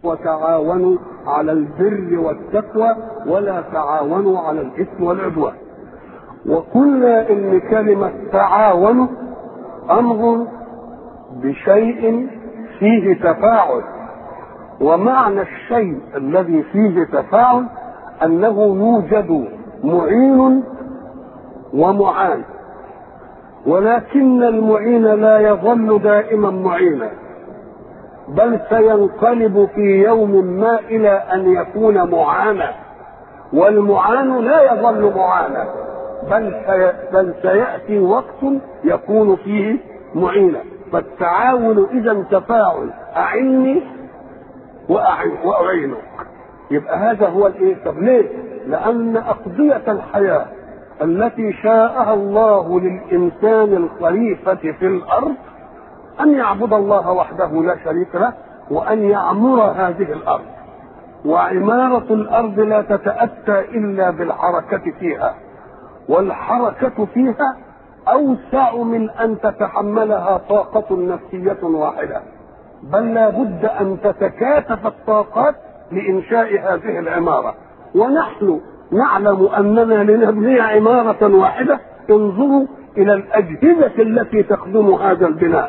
وتعاونوا على البر والتقوى ولا تعاونوا على الاثم والعدوان وقلنا ان كلمه تعاونوا امر بشيء فيه تفاعل ومعنى الشيء الذي فيه تفاعل انه يوجد معين ومعان ولكن المعين لا يظل دائما معينا بل سينقلب في يوم ما الى ان يكون معانا والمعان لا يظل معانا بل سي... بل سياتي وقت يكون فيه معينا فالتعاون اذا تفاعل اعني واعينك يبقى هذا هو الايه طب ليه لان اقضيه الحياه التي شاءها الله للانسان الخليفه في الارض ان يعبد الله وحده لا شريك له وان يعمر هذه الارض وعماره الارض لا تتاتى الا بالحركه فيها والحركه فيها اوسع من ان تتحملها طاقه نفسيه واحده بل لا بد ان تتكاتف الطاقات لانشاء هذه العماره ونحن نعلم اننا لنبني عماره واحده انظروا الى الاجهزه التي تخدم هذا البناء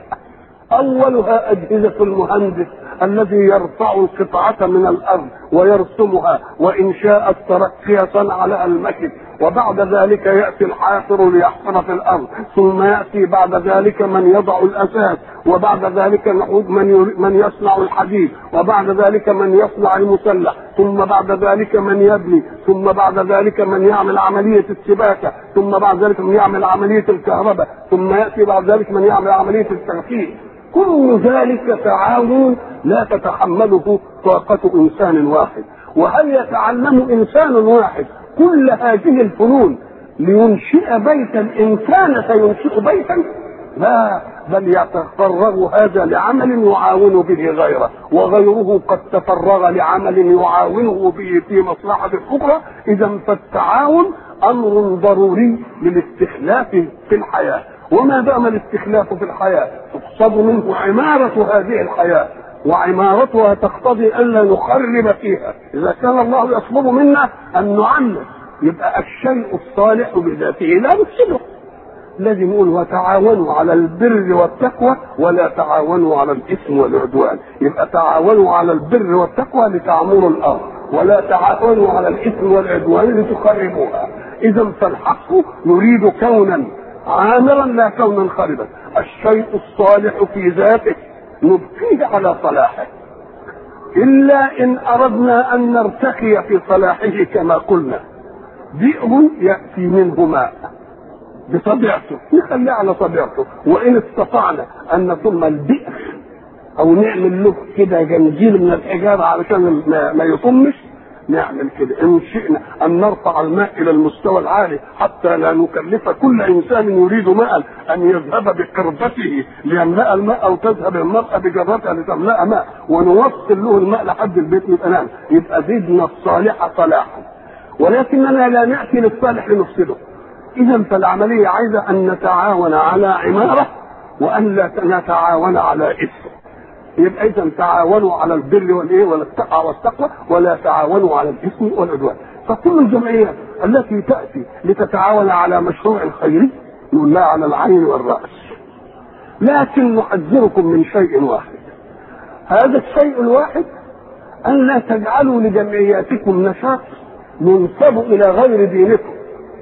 اولها اجهزه المهندس الذي يرفع القطعه من الارض ويرسمها وان شاء الترقي صنع لها المكن وبعد ذلك ياتي الحافر ليحفر في الارض ثم ياتي بعد ذلك من يضع الاساس وبعد ذلك نعود من من يصنع الحديد وبعد ذلك من يصنع المسلح ثم بعد ذلك من يبني ثم بعد ذلك من يعمل عمليه السباكه ثم بعد ذلك من يعمل عمليه الكهرباء ثم ياتي بعد ذلك من يعمل عمليه التغسيل كل ذلك تعاون لا تتحمله طاقة إنسان واحد وهل يتعلم إنسان واحد كل هذه الفنون لينشئ بيتا إن كان سينشئ بيتا لا بل يتفرغ هذا لعمل يعاون به غيره وغيره قد تفرغ لعمل يعاونه به في مصلحة أخرى إذا فالتعاون أمر ضروري للاستخلاف في الحياة وما دام الاستخلاف في الحياة تقصد منه عمارة هذه الحياة وعمارتها تقتضي ألا نخرب فيها إذا كان الله يطلب منا أن نعمر يبقى الشيء الصالح بذاته لا نفسده لازم يقول وتعاونوا على البر والتقوى ولا تعاونوا على الاثم والعدوان يبقى تعاونوا على البر والتقوى لتعمروا الارض ولا تعاونوا على الاثم والعدوان لتخربوها اذا فالحق يريد كونا عامرا لا كونا خربا الشيء الصالح في ذاته نبقيه على صلاحه الا ان اردنا ان نرتقي في صلاحه كما قلنا بئر ياتي منه ماء بطبيعته نخليه على طبيعته وان استطعنا ان نصم البئر او نعمل له كده جنجيل من الحجاره علشان ما, ما يطمش نعمل كده ان شئنا ان نرفع الماء الى المستوى العالي حتى لا نكلف كل انسان يريد ماء ان يذهب بقربته ليملا الماء او تذهب المراه بجرتها لتملا ماء ونوصل له الماء لحد البيت يبقى نعم يبقى زدنا الصالح صلاحا ولكننا لا ناتي للصالح لنفسده اذا فالعمليه عايزه ان نتعاون على عماره وان لا نتعاون على اثم يبقى اذا تعاونوا على البر والايه والتقوى والتقوى ولا تعاونوا على الاثم والعدوان فكل الجمعيات التي تاتي لتتعاون على مشروع خيري نقول لها على العين والراس لكن نحذركم من شيء واحد هذا الشيء الواحد ان لا تجعلوا لجمعياتكم نشاط ينسب الى غير دينكم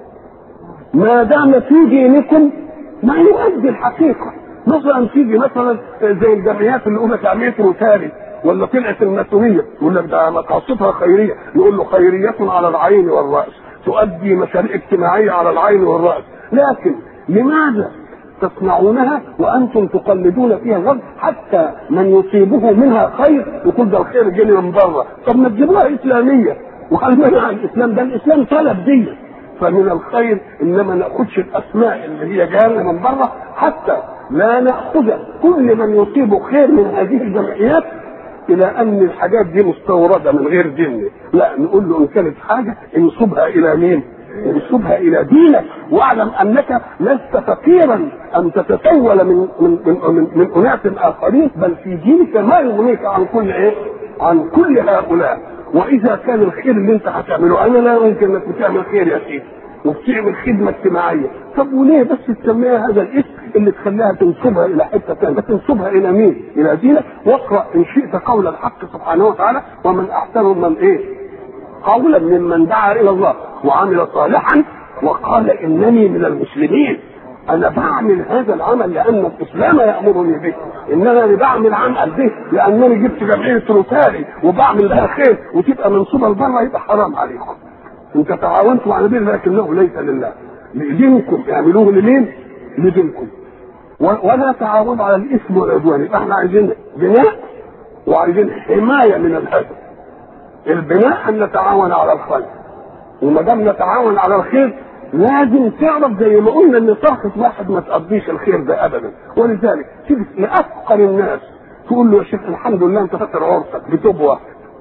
ما دام في دينكم ما يؤدي الحقيقه مثلا تيجي مثلا زي الجمعيات اللي يقول لك جمعيه روتاري ولا طلعت الماسونيه يقول لك ده مقاصدها خيريه يقول له خيريه على العين والراس تؤدي مشاريع اجتماعيه على العين والراس لكن لماذا تصنعونها وانتم تقلدون فيها الغرب حتى من يصيبه منها خير يقول ده الخير جاي من بره طب ما تجيبوها اسلاميه وهل منع الاسلام ده الاسلام طلب دي فمن الخير انما ما ناخذش الاسماء اللي هي جايه من بره حتى لا ناخذ كل من يصيب خير من هذه الجمعيات الى ان الحاجات دي مستورده من غير دين لا نقول له ان كانت حاجه انسبها الى مين انسبها الى دينك واعلم انك لست فقيرا ان تتسول من من من, من, من اناس اخرين بل في دينك ما يغنيك عن كل ايه عن كل هؤلاء واذا كان الخير اللي انت هتعمله انا لا يمكن انك بتعمل خير يا سيدي وبتعمل خدمه اجتماعيه طب وليه بس تسميها هذا الاسم اللي تخليها تنسبها الى حته ثانيه تنسبها الى مين؟ الى دينك واقرا ان شئت قول الحق سبحانه وتعالى ومن احسن من ايه؟ قولا ممن دعا الى الله وعمل صالحا وقال انني من المسلمين انا بعمل هذا العمل لان الاسلام يامرني به انما انا بعمل عمل به لانني جبت جمعيه روتاري وبعمل لها خير وتبقى منصوبه لبره يبقى حرام عليكم انت تعاونتوا على بر لكنه ليس لله لدينكم اعملوه لمين؟ لدينكم ولا تعاونوا على الاثم والعدوان يبقى احنا عايزين بناء وعايزين حمايه من الهدم البناء ان نتعاون على الخير وما دام نتعاون على الخير لازم تعرف زي ما قلنا ان طاقه واحد ما تقضيش الخير ده ابدا ولذلك تيجي لافقر الناس تقول له يا شيخ الحمد لله انت فاكر عرسك بتبوه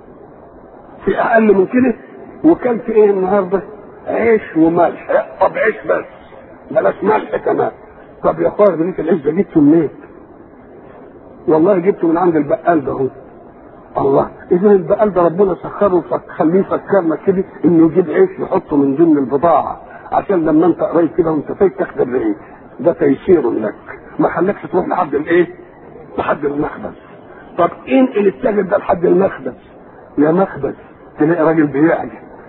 في اقل من كده وكلت ايه النهارده؟ عيش وملح طب عيش بس بلاش ملح كمان طب يا اخويا ليك العيش ده جبته منين؟ والله جبته من عند البقال ده هو الله اذا البقال ده ربنا سخره خليه يفكرنا كده انه يجيب عيش يحطه من ضمن البضاعه عشان لما انت قريب كده وانت فايت تاخد الرغيف ده تيسير لك ما خلكش تروح لحد الايه؟ لحد المخبز طب انقل التاجر ده لحد المخبز يا مخبز تلاقي راجل بيعجب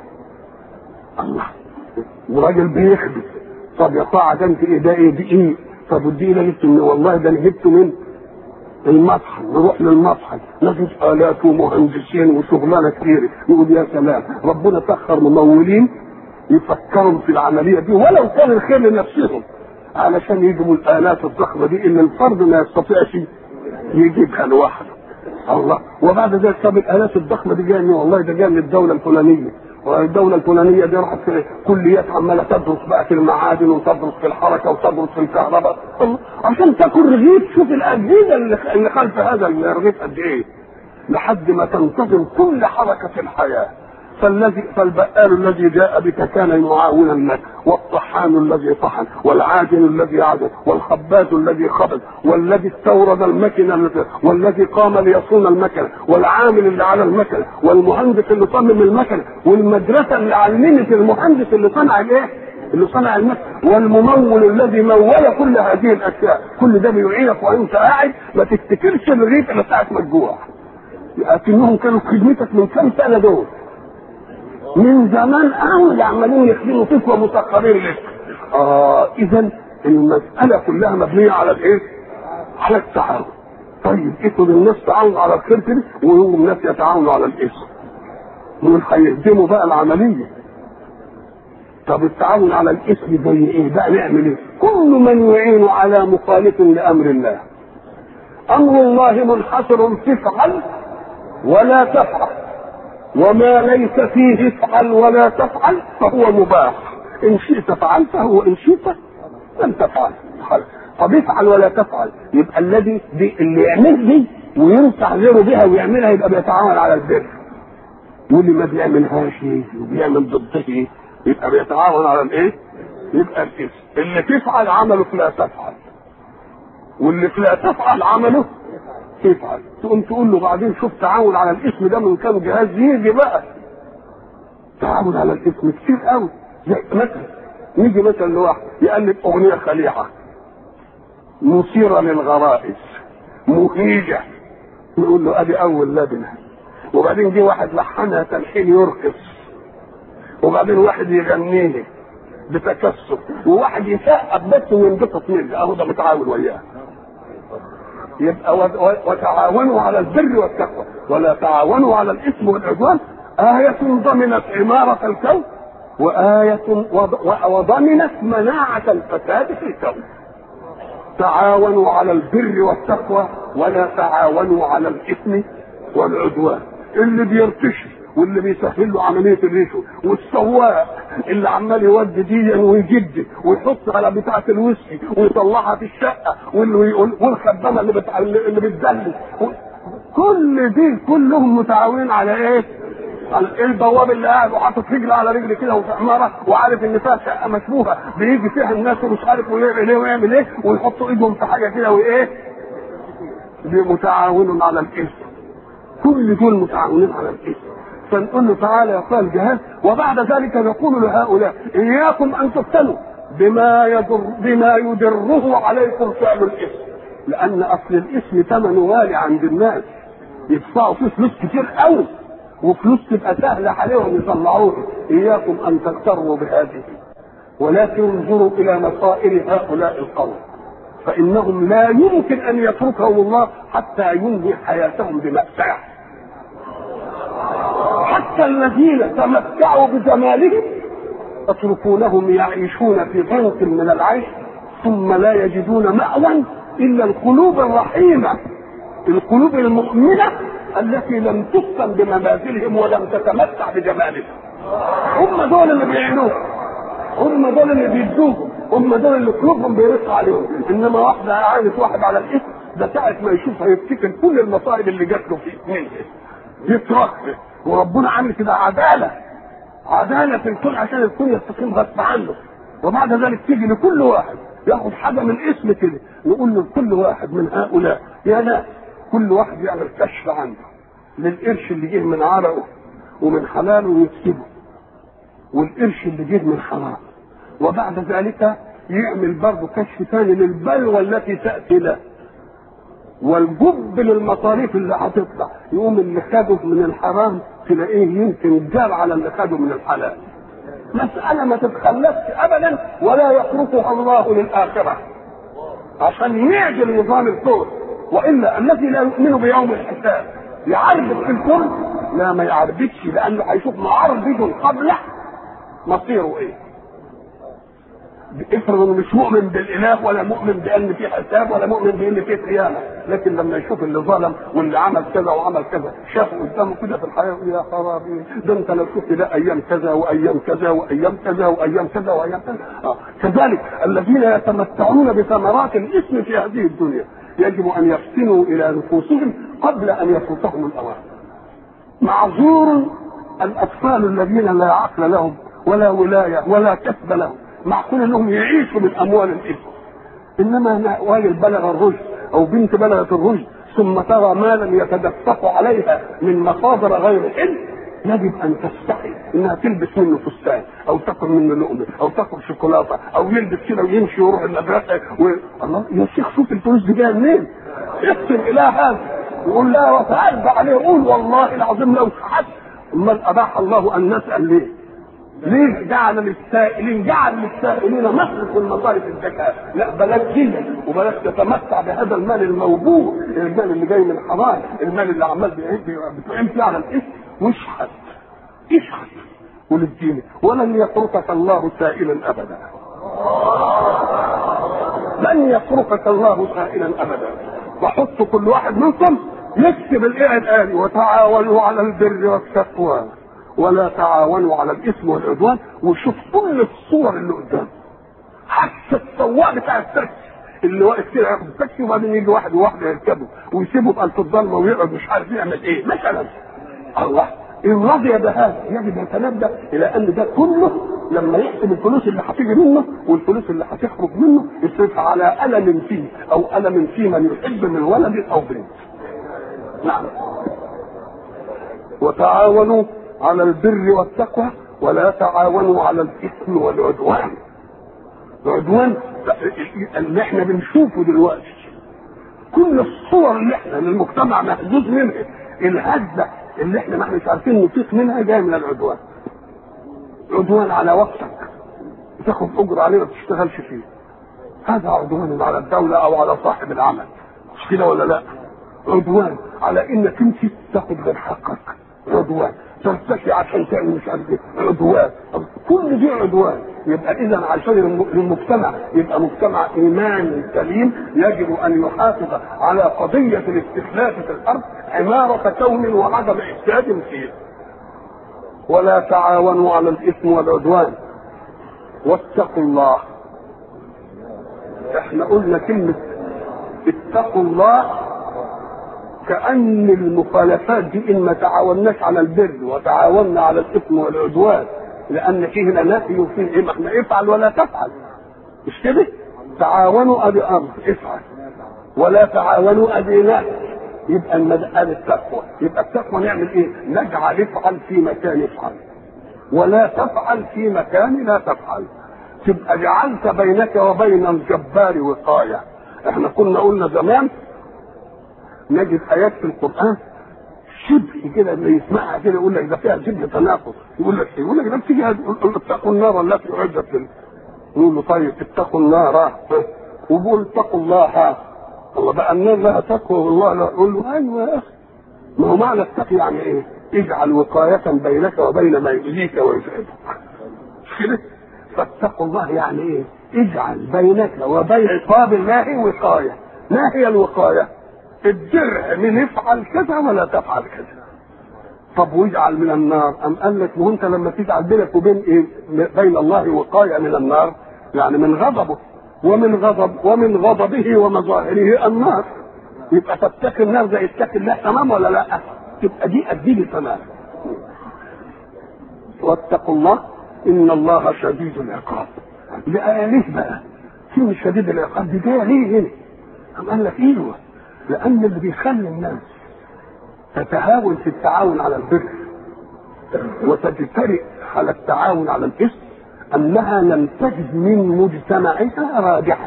الله وراجل بيخبز طب يا طاعة ده انت ايه ده ايه دقيق طب والدقيق ده جبته من والله ده انا جبته من المطحن نروح للمطحن نجد آلات ومهندسين وشغلانه كتير يقول يا سلام ربنا سخر ممولين يفكروا في العمليه دي ولو كان الخير لنفسهم علشان يجيبوا الالات الضخمه دي اللي الفرد ما يستطيعش يجيبها لوحده الله وبعد ذلك طب الالات الضخمه دي جايه والله ده جايه من الدوله الفلانيه والدوله الفلانيه دي راحت في كليات عماله تدرس بقى في المعادن وتدرس في الحركه وتدرس في الكهرباء عشان تاكل رغيف شوف الاجهزه اللي خلف هذا الرغيف قد ايه لحد ما تنتظم كل حركه في الحياه فالذي فالبقال الذي جاء بك كان معاونا لك والطحان الذي طحن والعاجن الذي عجن والخباز الذي خبز والذي استورد المكنة والذي قام ليصون المكنة والعامل اللي على المكنة والمهندس اللي صمم المكنة والمدرسة اللي علمت المهندس اللي صنع الايه؟ اللي صنع المكنة والممول الذي مول كل هذه الاشياء كل ده بيعينك وانت قاعد ما تفتكرش الرغيف اللي ساعة ما تجوع لكنهم كانوا في خدمتك من كام سنة دول من زمان قوي عمالين يخدموا فيك ومسخرين لك اه اذا المساله كلها مبنيه على الايه؟ على التعاون طيب افرض الناس تعاونوا على الخير كده وهم الناس يتعاونوا على الاثم دول هيهدموا بقى العمليه طب التعاون على الاثم زي ايه؟ بقى نعمل ايه؟ كل من يعين على مخالف لامر الله امر الله منحصر في افعل ولا تفعل وما ليس فيه افعل ولا تفعل فهو مباح ان شئت فعلته وان شئت لم تفعل طب افعل ولا تفعل يبقى الذي دي اللي يعمل دي وينصح غيره بها ويعملها يبقى بيتعاون على البر واللي ما بيعملهاش وبيعمل ضده يبقى بيتعاون على الايه؟ يبقى الاسم اللي تفعل عمله فلا تفعل واللي فلا تفعل عمله تفعل تقوم تقول له بعدين شوف تعاون على الاسم ده من كام جهاز يجي بقى تعاون على الاسم كتير قوي زي مثلا نيجي مثلا لواحد يقلب اغنيه خليعه مثيره للغرائز مهيجه نقول له ادي اول لبنه وبعدين جه واحد لحنها تلحين يرقص وبعدين واحد يغنيه بتكسر وواحد يسقف بس وينبسط منه اهو ده متعاون وياه يبقى وتعاونوا على البر والتقوى ولا تعاونوا على الاثم والعدوان آية ضمنت عمارة الكون وآية وضمنت مناعة الفساد في الكون تعاونوا على البر والتقوى ولا تعاونوا على الإثم والعدوان اللي بيرتشي واللي بيسهل له عمليه الريشو والسواق اللي عمال يودي دي ويجد ويحط على بتاعه الويسكي ويطلعها في الشقه واللي يقول والخدامه اللي بتاع اللي بتدلس كل دي كلهم متعاونين على ايه؟ على البواب اللي قاعد وحاطط رجل على رجل كده وفي عماره وعارف ان فيها شقه مشبوهه بيجي فيها الناس ومش عارف ويعمل ايه ويعمل ايه ويحطوا ايدهم في حاجه كده وايه؟ متعاون على الاثم كل دول متعاونين على الاثم فنقول له تعالى يا اخوان الجهاد وبعد ذلك نقول لهؤلاء اياكم ان تفتنوا بما يضر بما يدره عليكم فعل الاثم لان اصل الاثم ثمنه غالي عند الناس يدفعوا فيه فلوس كتير قوي وفلوس تبقى سهله عليهم يطلعوها اياكم ان تغتروا بهذه ولكن انظروا الى مصائر هؤلاء القوم فانهم لا يمكن ان يتركهم الله حتى ينهي حياتهم بمأساة حتى الذين تمتعوا بجمالهم تتركونهم يعيشون في ضنك من العيش ثم لا يجدون مأوى الا القلوب الرحيمه القلوب المؤمنه التي لم تفتن بمماثلهم ولم تتمتع بجمالهم هم دول اللي بيعينوهم هم دول اللي بيدوهم هم دول اللي قلوبهم بيرق عليهم انما واحده عايز واحد على الاسم ده ساعه ما يشوفها يفتكر كل المصائب اللي جات له في منه يترك وربنا عامل كده عداله عداله في الكون عشان الكون يستقيم غصب عنه وبعد ذلك تيجي لكل واحد ياخد حاجه من اسم كده نقول له لكل واحد من هؤلاء يا ناس كل واحد يعمل كشف عنه للقرش اللي جه من عرقه ومن حلاله ويكسبه والقرش اللي جه من حرام وبعد ذلك يعمل برضه كشف ثاني للبلوى التي تاتي له والجب للمصاريف اللي هتطلع يقوم اللي خده من الحرام تلاقيه يمكن جاب على اللي خده من الحلال مسألة ما تتخلفش أبدا ولا يتركها الله للآخرة عشان يعجل نظام الكون وإلا الذي لا يؤمن بيوم الحساب يعربد في الكون لا ما يعربدش لأنه هيشوف معربد قبله مصيره إيه افرض انه مش مؤمن بالاله ولا مؤمن بان في حساب ولا مؤمن بان في قيامه لكن لما يشوف اللي ظلم واللي عمل كذا وعمل كذا شافه قدامه كده في الحياه يقول يا خرابي ده انت لو شفت ده ايام كذا وايام كذا وايام كذا وايام كذا وايام كذا آه. كذلك الذين يتمتعون بثمرات الاثم في هذه الدنيا يجب ان يفتنوا الى نفوسهم قبل ان يفوتهم الاوان معذور الاطفال الذين لا عقل لهم ولا ولايه ولا كسب لهم معقول انهم يعيشوا من اموال الاثم انما راجل بلغ الرشد او بنت بلغت الرشد ثم ترى مالا يتدفق عليها من مصادر غير حل يجب ان تستحي انها تلبس منه فستان او تاكل منه لقمه او تاكل شوكولاته او يلبس كده ويمشي ويروح المدرسه و... الله يا شيخ شوف الفلوس دي جايه منين؟ اقسم الى هذا يقول لا وتعدى عليه قول والله العظيم لو سحبت امال اباح الله ان نسال ليه؟ ليه جعل للسائلين جعل للسائلين مصرف من مصارف الزكاة لا بلاش كده وبلاش تتمتع بهذا المال الموبوء المال اللي جاي من حرام المال اللي عمال بتعين فيه على الاسم واشحت اشحت وللدين ولن يتركك الله سائلا ابدا لن يتركك الله سائلا ابدا وحط كل واحد منكم يكتب الايه الآن وتعاونوا على البر والتقوى ولا تعاونوا على الاثم والعدوان وشوف كل الصور اللي قدام حتى السواق بتاع التاكسي اللي واقف كده ياخد التاكسي وبعدين يجي واحد وواحده يركبه ويسيبه بقى في الضلمه ويقعد مش عارف يعمل ايه مثلا الله ان رضي بهذا يجب يتنبه الى ان ده كله لما يحسب الفلوس اللي هتيجي منه والفلوس اللي هتخرج منه يصرفها على الم فيه او الم في من يحب من ولد او بنت نعم وتعاونوا على البر والتقوى ولا تعاونوا على الاثم والعدوان العدوان اللي احنا بنشوفه دلوقتي كل الصور اللي احنا للمجتمع مهزوز منها الهزه اللي احنا ما احناش عارفين نطيق منها جايه من العدوان عدوان على وقتك تاخد اجر عليه ما بتشتغلش فيه هذا عدوان على الدوله او على صاحب العمل مش كده ولا لا عدوان على انك انت تاخد غير حقك عدوان ترتكي عشان تعمل مش عارف ايه عدوان كل دي عدوان يبقى اذا عشان المجتمع يبقى مجتمع ايماني سليم يجب ان يحافظ على قضيه الاستخلاف في الارض عماره كون وعدم افساد فيه ولا تعاونوا على الاثم والعدوان واتقوا الله احنا قلنا كلمه اتقوا الله كأن المخالفات دي إن ما تعاوناش على البر وتعاوننا على الإثم والعدوان لأن فيه هنا نفي وفيه إيه ما إحنا افعل ولا تفعل مش كده؟ تعاونوا أدي أمر افعل ولا تعاونوا أدي نهي يبقى المدقان التقوى يبقى التقوى نعمل ايه نجعل افعل في مكان افعل ولا تفعل في مكان لا تفعل تبقى جعلت بينك وبين الجبار وقايه احنا كنا قلنا زمان نجد ايات في القران شبه كده اللي يسمعها كده يقول لك ده فيها شبه تناقض يقول لك يقول لك ده بتيجي يقول له اتقوا النار التي اعدت لل يقول له طيب اتقوا النار وبقول اتقوا الله الله بقى النار لها تقوى والله لا يقول له ايوه يا اخي ما هو معنى التقي يعني ايه؟ اجعل وقاية بينك وبين ما يؤذيك ويسعدك مش كده؟ فاتقوا الله يعني ايه؟ اجعل بينك وبين عقاب الله وقاية ما هي الوقاية؟ الدرع من افعل كذا ولا تفعل كذا طب واجعل من النار ام قال لك ما انت لما تجعل بينك وبين ايه بين الله وقايه من النار يعني من غضبه ومن غضب ومن غضبه ومظاهره النار يبقى تتقي النار زي اتقي الله تمام ولا لا؟ تبقى دي اديني تمام واتقوا الله ان الله شديد العقاب بقى ليه بقى؟ كلمة شديد العقاب دي جايه ليه هنا؟ أم قال لك ايوه لأن اللي بيخلي الناس تتهاون في التعاون على البر وتجترئ على التعاون على الإثم أنها لم تجد من مجتمعها راجحا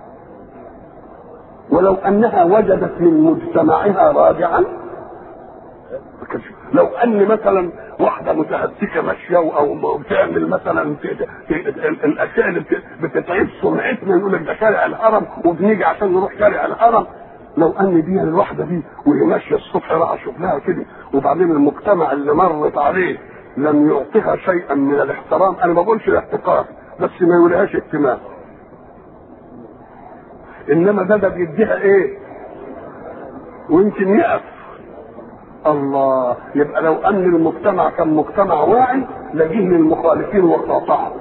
ولو أنها وجدت من مجتمعها راجعا لو ان مثلا واحده متهتكه ماشيه او بتعمل مثلا الاشياء اللي بتتعب سمعتنا يقول لك ده شارع الهرم وبنيجي عشان نروح شارع الهرم لو ان دي الواحده دي وهي ماشيه الصبح راح شغلها كده وبعدين المجتمع اللي مرت عليه لم يعطيها شيئا من الاحترام انا ما بقولش الاحتقار بس ما يقولهاش اهتمام انما ده ده بيديها ايه ويمكن يقف الله يبقى لو ان المجتمع كان مجتمع واعي لجيه للمخالفين وقاطعهم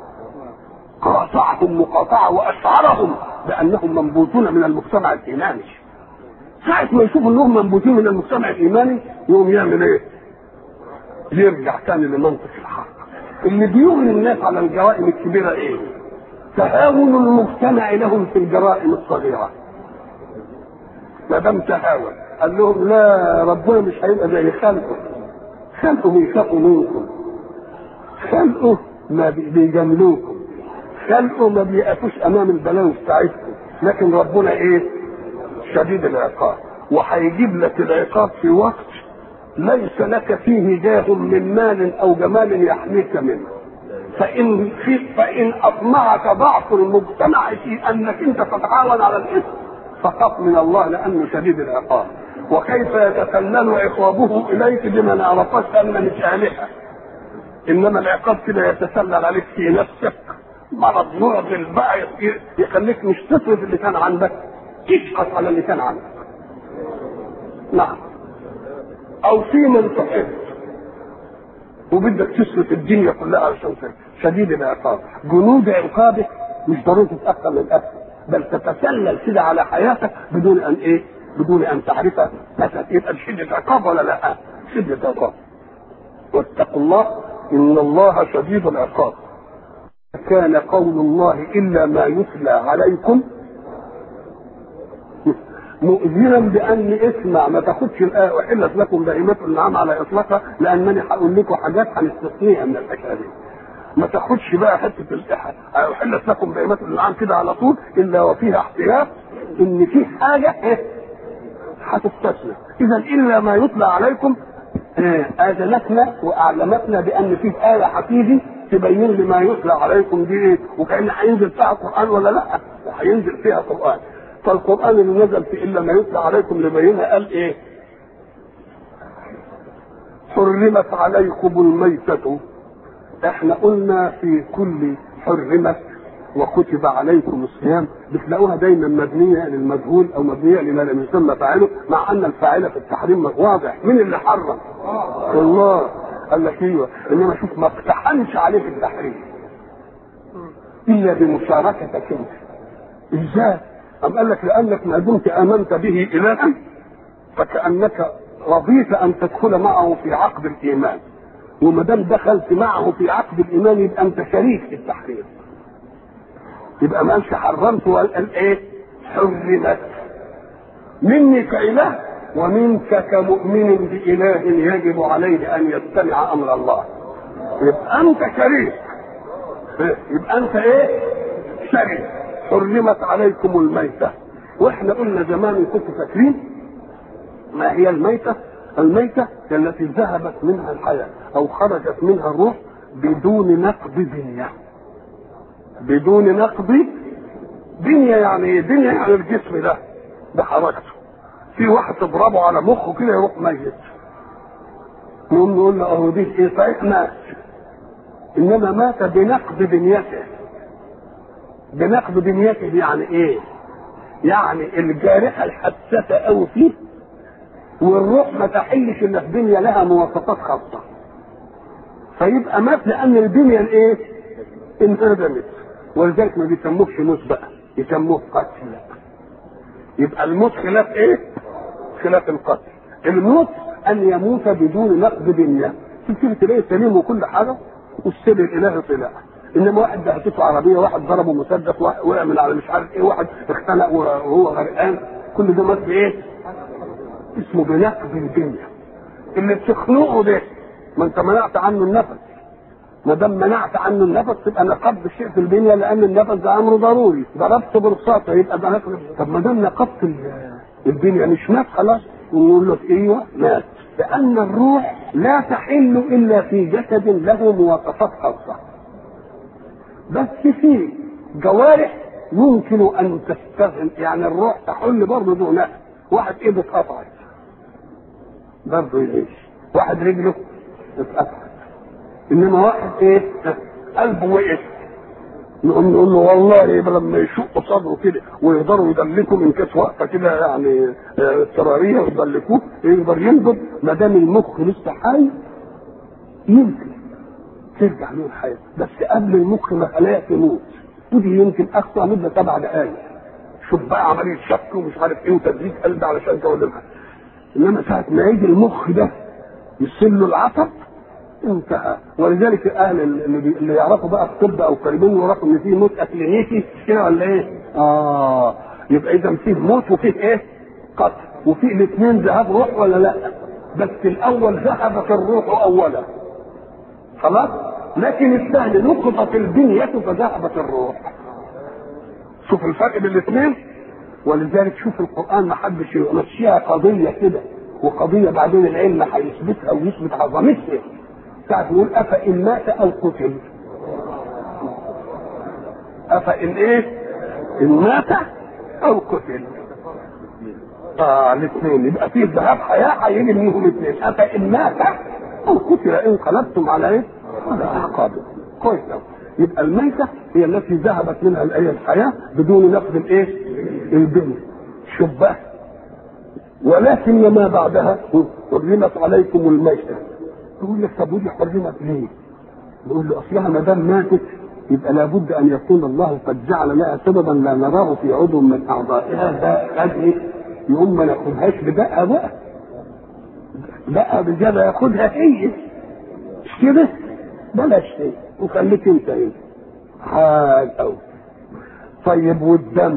قاطعهم مقاطعه واشعرهم بانهم منبوذون من المجتمع الايماني ساعة ما يشوف انهم منبوذين من المجتمع الايماني يقوم يعمل ايه؟ يرجع تاني لمنطق الحق اللي بيغني الناس على الجرائم الكبيرة ايه؟ تهاون المجتمع لهم في الجرائم الصغيرة ما دام تهاون قال لهم لا ربنا مش هيبقى زي خلقه خلقه بيخافوا منكم خلقه ما بيجاملوكم خلقه ما بيقفوش امام البلاوي بتاعتكم لكن ربنا ايه شديد العقاب وهيجيب لك العقاب في وقت ليس لك فيه جاه من مال او جمال يحميك منه فان في فان اطمعك ضعف المجتمع في انك انت تتعاون على الاثم فخف من الله لانه شديد العقاب وكيف يتسلل عقابه اليك بما ما عرفت ان مش الهه انما العقاب كده يتسلل عليك في نفسك مرض معضل بقى يخليك مش تصرف اللي كان عندك تسقط على اللي كان عندك نعم او في من تحب وبدك تصرف الدنيا كلها علشان شديد العقاب جنود عقابه مش ضروري تتاخر للاخر بل تتسلل كده على حياتك بدون ان ايه بدون ان تعرفها مثلا يبقى شده عقاب ولا لا شده عقاب واتقوا الله ان الله شديد العقاب كان قول الله الا ما يتلى عليكم مؤذنا بان اسمع ما تاخدش الايه احلت لكم بهيمه النعام على اطلاقها لانني هقول لكم حاجات هنستثنيها من الحكايه دي ما تاخدش بقى حته الإحة احلت لكم بهيمه النعام كده على طول الا وفيها احتياط ان في حاجه ايه هتستثنى اذا الا ما يتلى عليكم اذنتنا واعلمتنا بان فيه ايه هتيجي تبين لي ما يتلى عليكم دي ايه وكان هينزل فيها قران ولا لا وهينزل فيها قران فالقران اللي نزل في الا ما يتلى عليكم لبينها قال ايه حرمت عليكم الميتة احنا قلنا في كل حرمت وكتب عليكم الصيام بتلاقوها دايما مبنيه للمجهول او مبنيه لما لم يسمى فاعله مع ان الفاعل في التحريم واضح مين اللي حرم؟ الله قال لك ايوه انما شوف ما اقتحمش عليك التحريم الا بمشاركتك انت ازاي؟ أم قال لك لانك ما دمت امنت به الها فكانك رضيت ان تدخل معه في عقد الايمان وما دام دخلت معه في عقد الايمان يبقى انت شريك في التحريم يبقى ما قالش حرمت وقال ايه حرمت مني كإله ومنك كمؤمن بإله يجب عليه أن يستمع أمر الله يبقى أنت شريك يبقى أنت إيه؟ شريك حرمت عليكم الميتة وإحنا قلنا زمان كنتوا فاكرين ما هي الميتة؟ الميتة هي التي ذهبت منها الحياة أو خرجت منها الروح بدون نقض بنية بدون نقض بنية يعني ايه؟ بنية يعني الجسم ده بحركته في واحد تضربه على مخه كده يروح ميت نقوم نقول له اهو دي ايه صحيح مات انما مات بنقض بنيته بنقض بنيته يعني ايه؟ يعني الجارحة الحساسة قوي فيه والروح ما تحلش الا في بنيه لها مواصفات خاصه فيبقى مات لان البنيه الايه؟ انهدمت ولذلك ما بيسموهش موت بقى يسموه قتل يبقى الموت خلاف ايه؟ خلاف القتل الموت ان يموت بدون نقد بنيه تبتدي تلاقي سليم وكل حاجه والسر الالهي طلع انما واحد دهته عربيه واحد ضربه مسدس واحد وقع من على مش عارف ايه واحد اختنق وهو غرقان كل ده مات بايه؟ اسمه بنقد الدنيا اللي بتخنقه ده ما انت منعت عنه النفس ما دام منعت عنه النفس تبقى نقضت الشيء في البنيه لان النفس ده امر ضروري ضربته برصاصه يبقى ده نقض طب ما دام نقضت البنيه مش مات خلاص ونقول له ايوه مات لان الروح لا تحل الا في جسد له مواصفات خاصه بس في جوارح يمكن ان تستغل يعني الروح تحل برضه دون واحد ايده اتقطعت برضه يعيش واحد رجله اتقطعت انما واحد ايه قلبه وقف نقوم نقول له والله لما يشق صدره كده ويقدروا يدلكوا من كاس وقفه كده يعني اضطراريه ويدلكوه يقدر ينضب ما دام المخ لسه حي يمكن ترجع له الحياه بس قبل المخ ما خلايا تموت ودي يمكن اقصى مده سبع دقائق شوف بقى عمليه شك ومش عارف ايه وتدريج قلب علشان تولدها انما ساعه ما يجي المخ ده يصل له العصب انتهى ولذلك اهل اللي, بي... اللي يعرفوا بقى الطب او قريبين يعرفوا ان في موت اكلينيكي كده ولا ايه؟ اه يبقى اذا في موت وفيه ايه؟ قتل وفي الاثنين ذهاب روح ولا لا؟ بس الاول ذهبت الروح اولا خلاص؟ لكن الثاني نقضت البنية فذهبت الروح شوف الفرق بين الاثنين ولذلك شوف القرآن ما حدش يمشيها قضية كده وقضية بعدين العلم هيثبتها ويثبت عظمتها ساعة يقول أفإن مات أو قتل أفإن إيه؟ إن مات أو قتل آه الاثنين يبقى في ذهاب حياة هيجي منهم اثنين أفإن مات أو قتل انقلبتم على إيه؟ على أعقابكم كويس أوي يبقى الميتة هي التي ذهبت منها الآية الحياة بدون نقد الإيه؟ البنية شوف بقى ولكن ما بعدها حرمت عليكم الميتة تقول لك طب ودي حرمت ليه؟ نقول له اصلها ما دام ماتت يبقى لابد ان يكون الله قد جعل لها سببا لا نراه في عضو من اعضائها ده قد ايه؟ يقوم ما ناخدهاش بدقه بقى دقه بجد ياخدها هي مش كده؟ بلاش هي وخليك انت ايه؟ حال قوي طيب والدم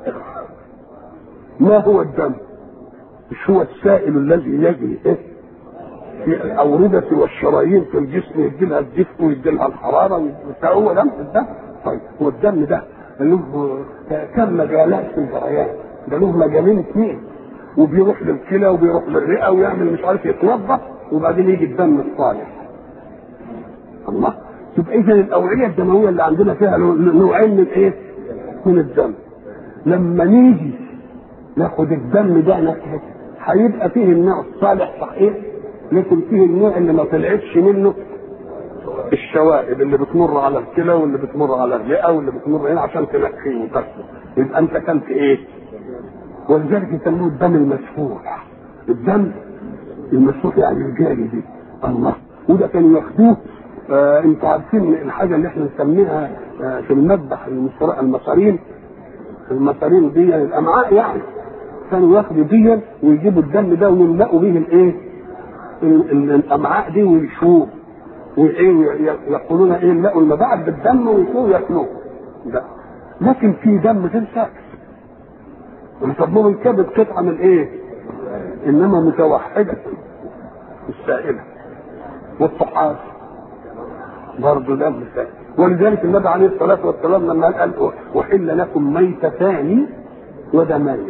ما هو الدم؟ مش هو السائل الذي يجري ايه؟ في الأوردة والشرايين في الجسم يدي لها الدفء ويدي لها الحرارة هو دم الدم طيب هو الدم ده له كم مجالات في الجريان ده له مجالين اثنين وبيروح للكلى وبيروح للرئة ويعمل مش عارف يتوضا وبعدين يجي الدم الصالح الله يبقى إذا الأوعية الدموية اللي عندنا فيها نوعين من إيه؟ من الدم لما نيجي ناخد الدم ده ناخد هيبقى فيه النوع الصالح صحيح لكن فيه النوع اللي ما طلعتش منه الشوائب اللي بتمر على الكلى واللي بتمر على الرئه واللي بتمر هنا عشان تنقيه وتغسل يبقى انت كلت ايه؟ ولذلك يسموه الدم المسفوح الدم المسفوح يعني الجاري دي الله وده كانوا ياخدوه آه انتوا عارفين الحاجه اللي احنا نسميها آه في المذبح المصارين المصارين دي الامعاء يعني كانوا ياخدوا دي ويجيبوا الدم ده ويملأوا به الايه؟ الامعاء دي ويشوه وايه يقولون ايه يملأوا المباعث بالدم ويشوه ياكلوه ده لكن في دم غير ساكت ويسموه الكبد قطعه من ايه؟ انما متوحده السائله والطحال برضه دم سائل ولذلك النبي عليه الصلاه والسلام لما قال احل لكم ميتتان ودمان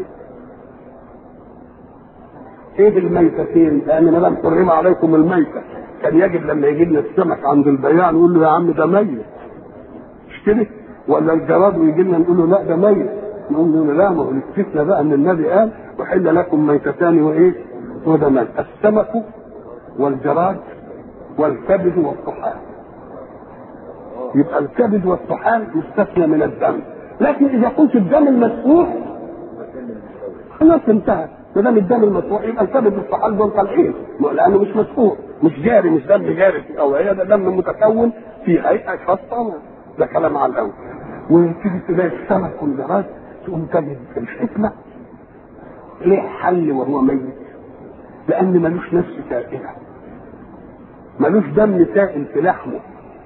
ايه الميتتين؟ لان ما دام حرم عليكم الميته كان يجب لما يجي لنا السمك عند البياع نقول له يا عم ده ميت مش كده؟ ولا الجراد ويجي لنا نقول له لا ده ميت نقول له لا ما هو اكتشفنا بقى ان النبي قال وحل لكم ميتتان وايه؟ ودمان السمك والجراد والكبد والطحال يبقى الكبد والطحال مستثنى من الدم لكن اذا قلت الدم المسفوح خلاص انتهى ما دام الدم المسفوح يبقى الكبد والطحال دول طالعين لانه مش مسفوح مش جاري مش دم جاري في اوعيه ده دم متكون في هيئه خاصه ده كلام على الاول وتيجي تلاقي السمك والجراد تقوم تجد الحكمه ليه حل وهو ميت لان ملوش نفس سائله ملوش دم سائل في لحمه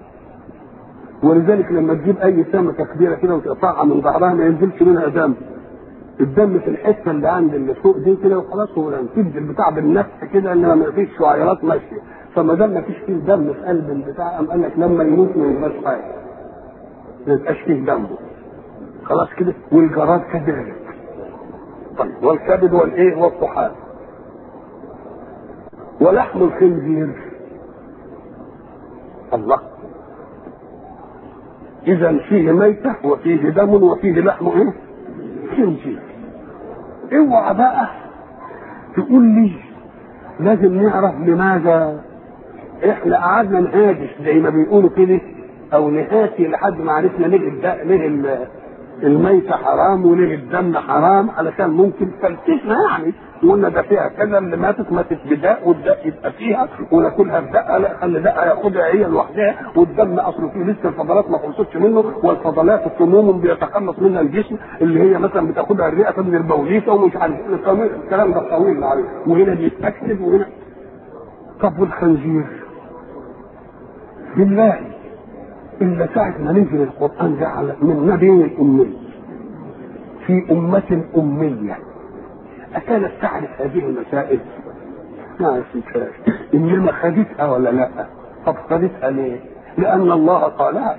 ولذلك لما تجيب اي سمكه كبيره كده وتقطعها من ظهرها ما ينزلش منها دم الدم في الحته اللي عند اللي فوق دي كده وخلاص هو تدي البتاع بالنفس كده انما ما فيش شعيرات ماشيه فما دام ما فيش فيه دم في قلب البتاع قام قال لك لما يموت ما يبقاش حاجه ما يبقاش فيه دم خلاص كده والجراد كذلك طيب والكبد والايه والطحال ولحم الخنزير الله اذا فيه ميته وفيه دم وفيه لحم ايه خنزير اوعى بقى تقول لي لازم نعرف لماذا احنا قعدنا نهاجس زي ما بيقولوا كده او نهاتي لحد ما عرفنا ليه ليه الميتة حرام وليه الدم حرام علشان ممكن فلسفنا يعني وقلنا ده فيها كذا اللي ماتت ماتت بداء والداء يبقى فيها وناكلها بدقه لا خلي دقه ياخدها هي لوحدها والدم اصله فيه لسه الفضلات ما خلصتش منه والفضلات السموم بيتخلص منها الجسم اللي هي مثلا بتاخدها الرئه من البوليسه ومش عارف الكلام ده طويل عليه وهنا بيتاكد وهنا طب والخنزير بالله إلا ساعة ما نزل القرآن ده على من نبي الأمي في أمة أمية أكانت تعرف هذه المسائل؟ ما عرفتهاش إنما خدتها ولا لا؟ طب خدتها ليه؟ لأن الله قالها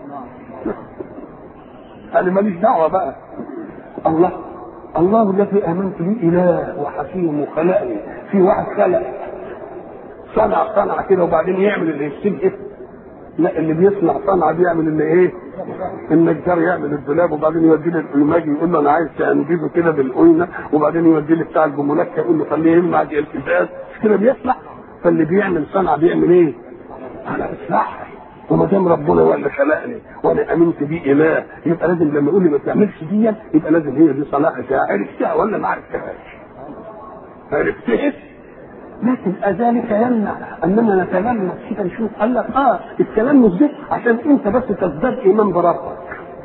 أنا ماليش دعوة بقى الله الله الذي آمنت به إله وحكيم وخلقني في واحد خلق صنع صنع كده وبعدين يعمل اللي يشتبه لا اللي بيصنع صنعه بيعمل اللي ايه؟ النجار يعمل الدولاب وبعدين يودي لي الالماجي يقول له انا عايز انجزه كده بالقيمه وبعدين يودي لي بتاع الجمولات يقول له خليه يلمع دي التزاز كده بيصنع فاللي بيعمل صنعه بيعمل ايه؟ انا اصلحها وما دام ربنا هو اللي خلقني وانا امنت بيه اله يبقى لازم لما يقول لي ما تعملش دي يبقى لازم هي دي صلاحتها عرفتها ولا ما عرفتهاش؟ عرفتها لكن ذلك يمنع اننا نتلمس كده نشوف قال لك اه التلمس ده عشان انت بس تزداد ايمان بربك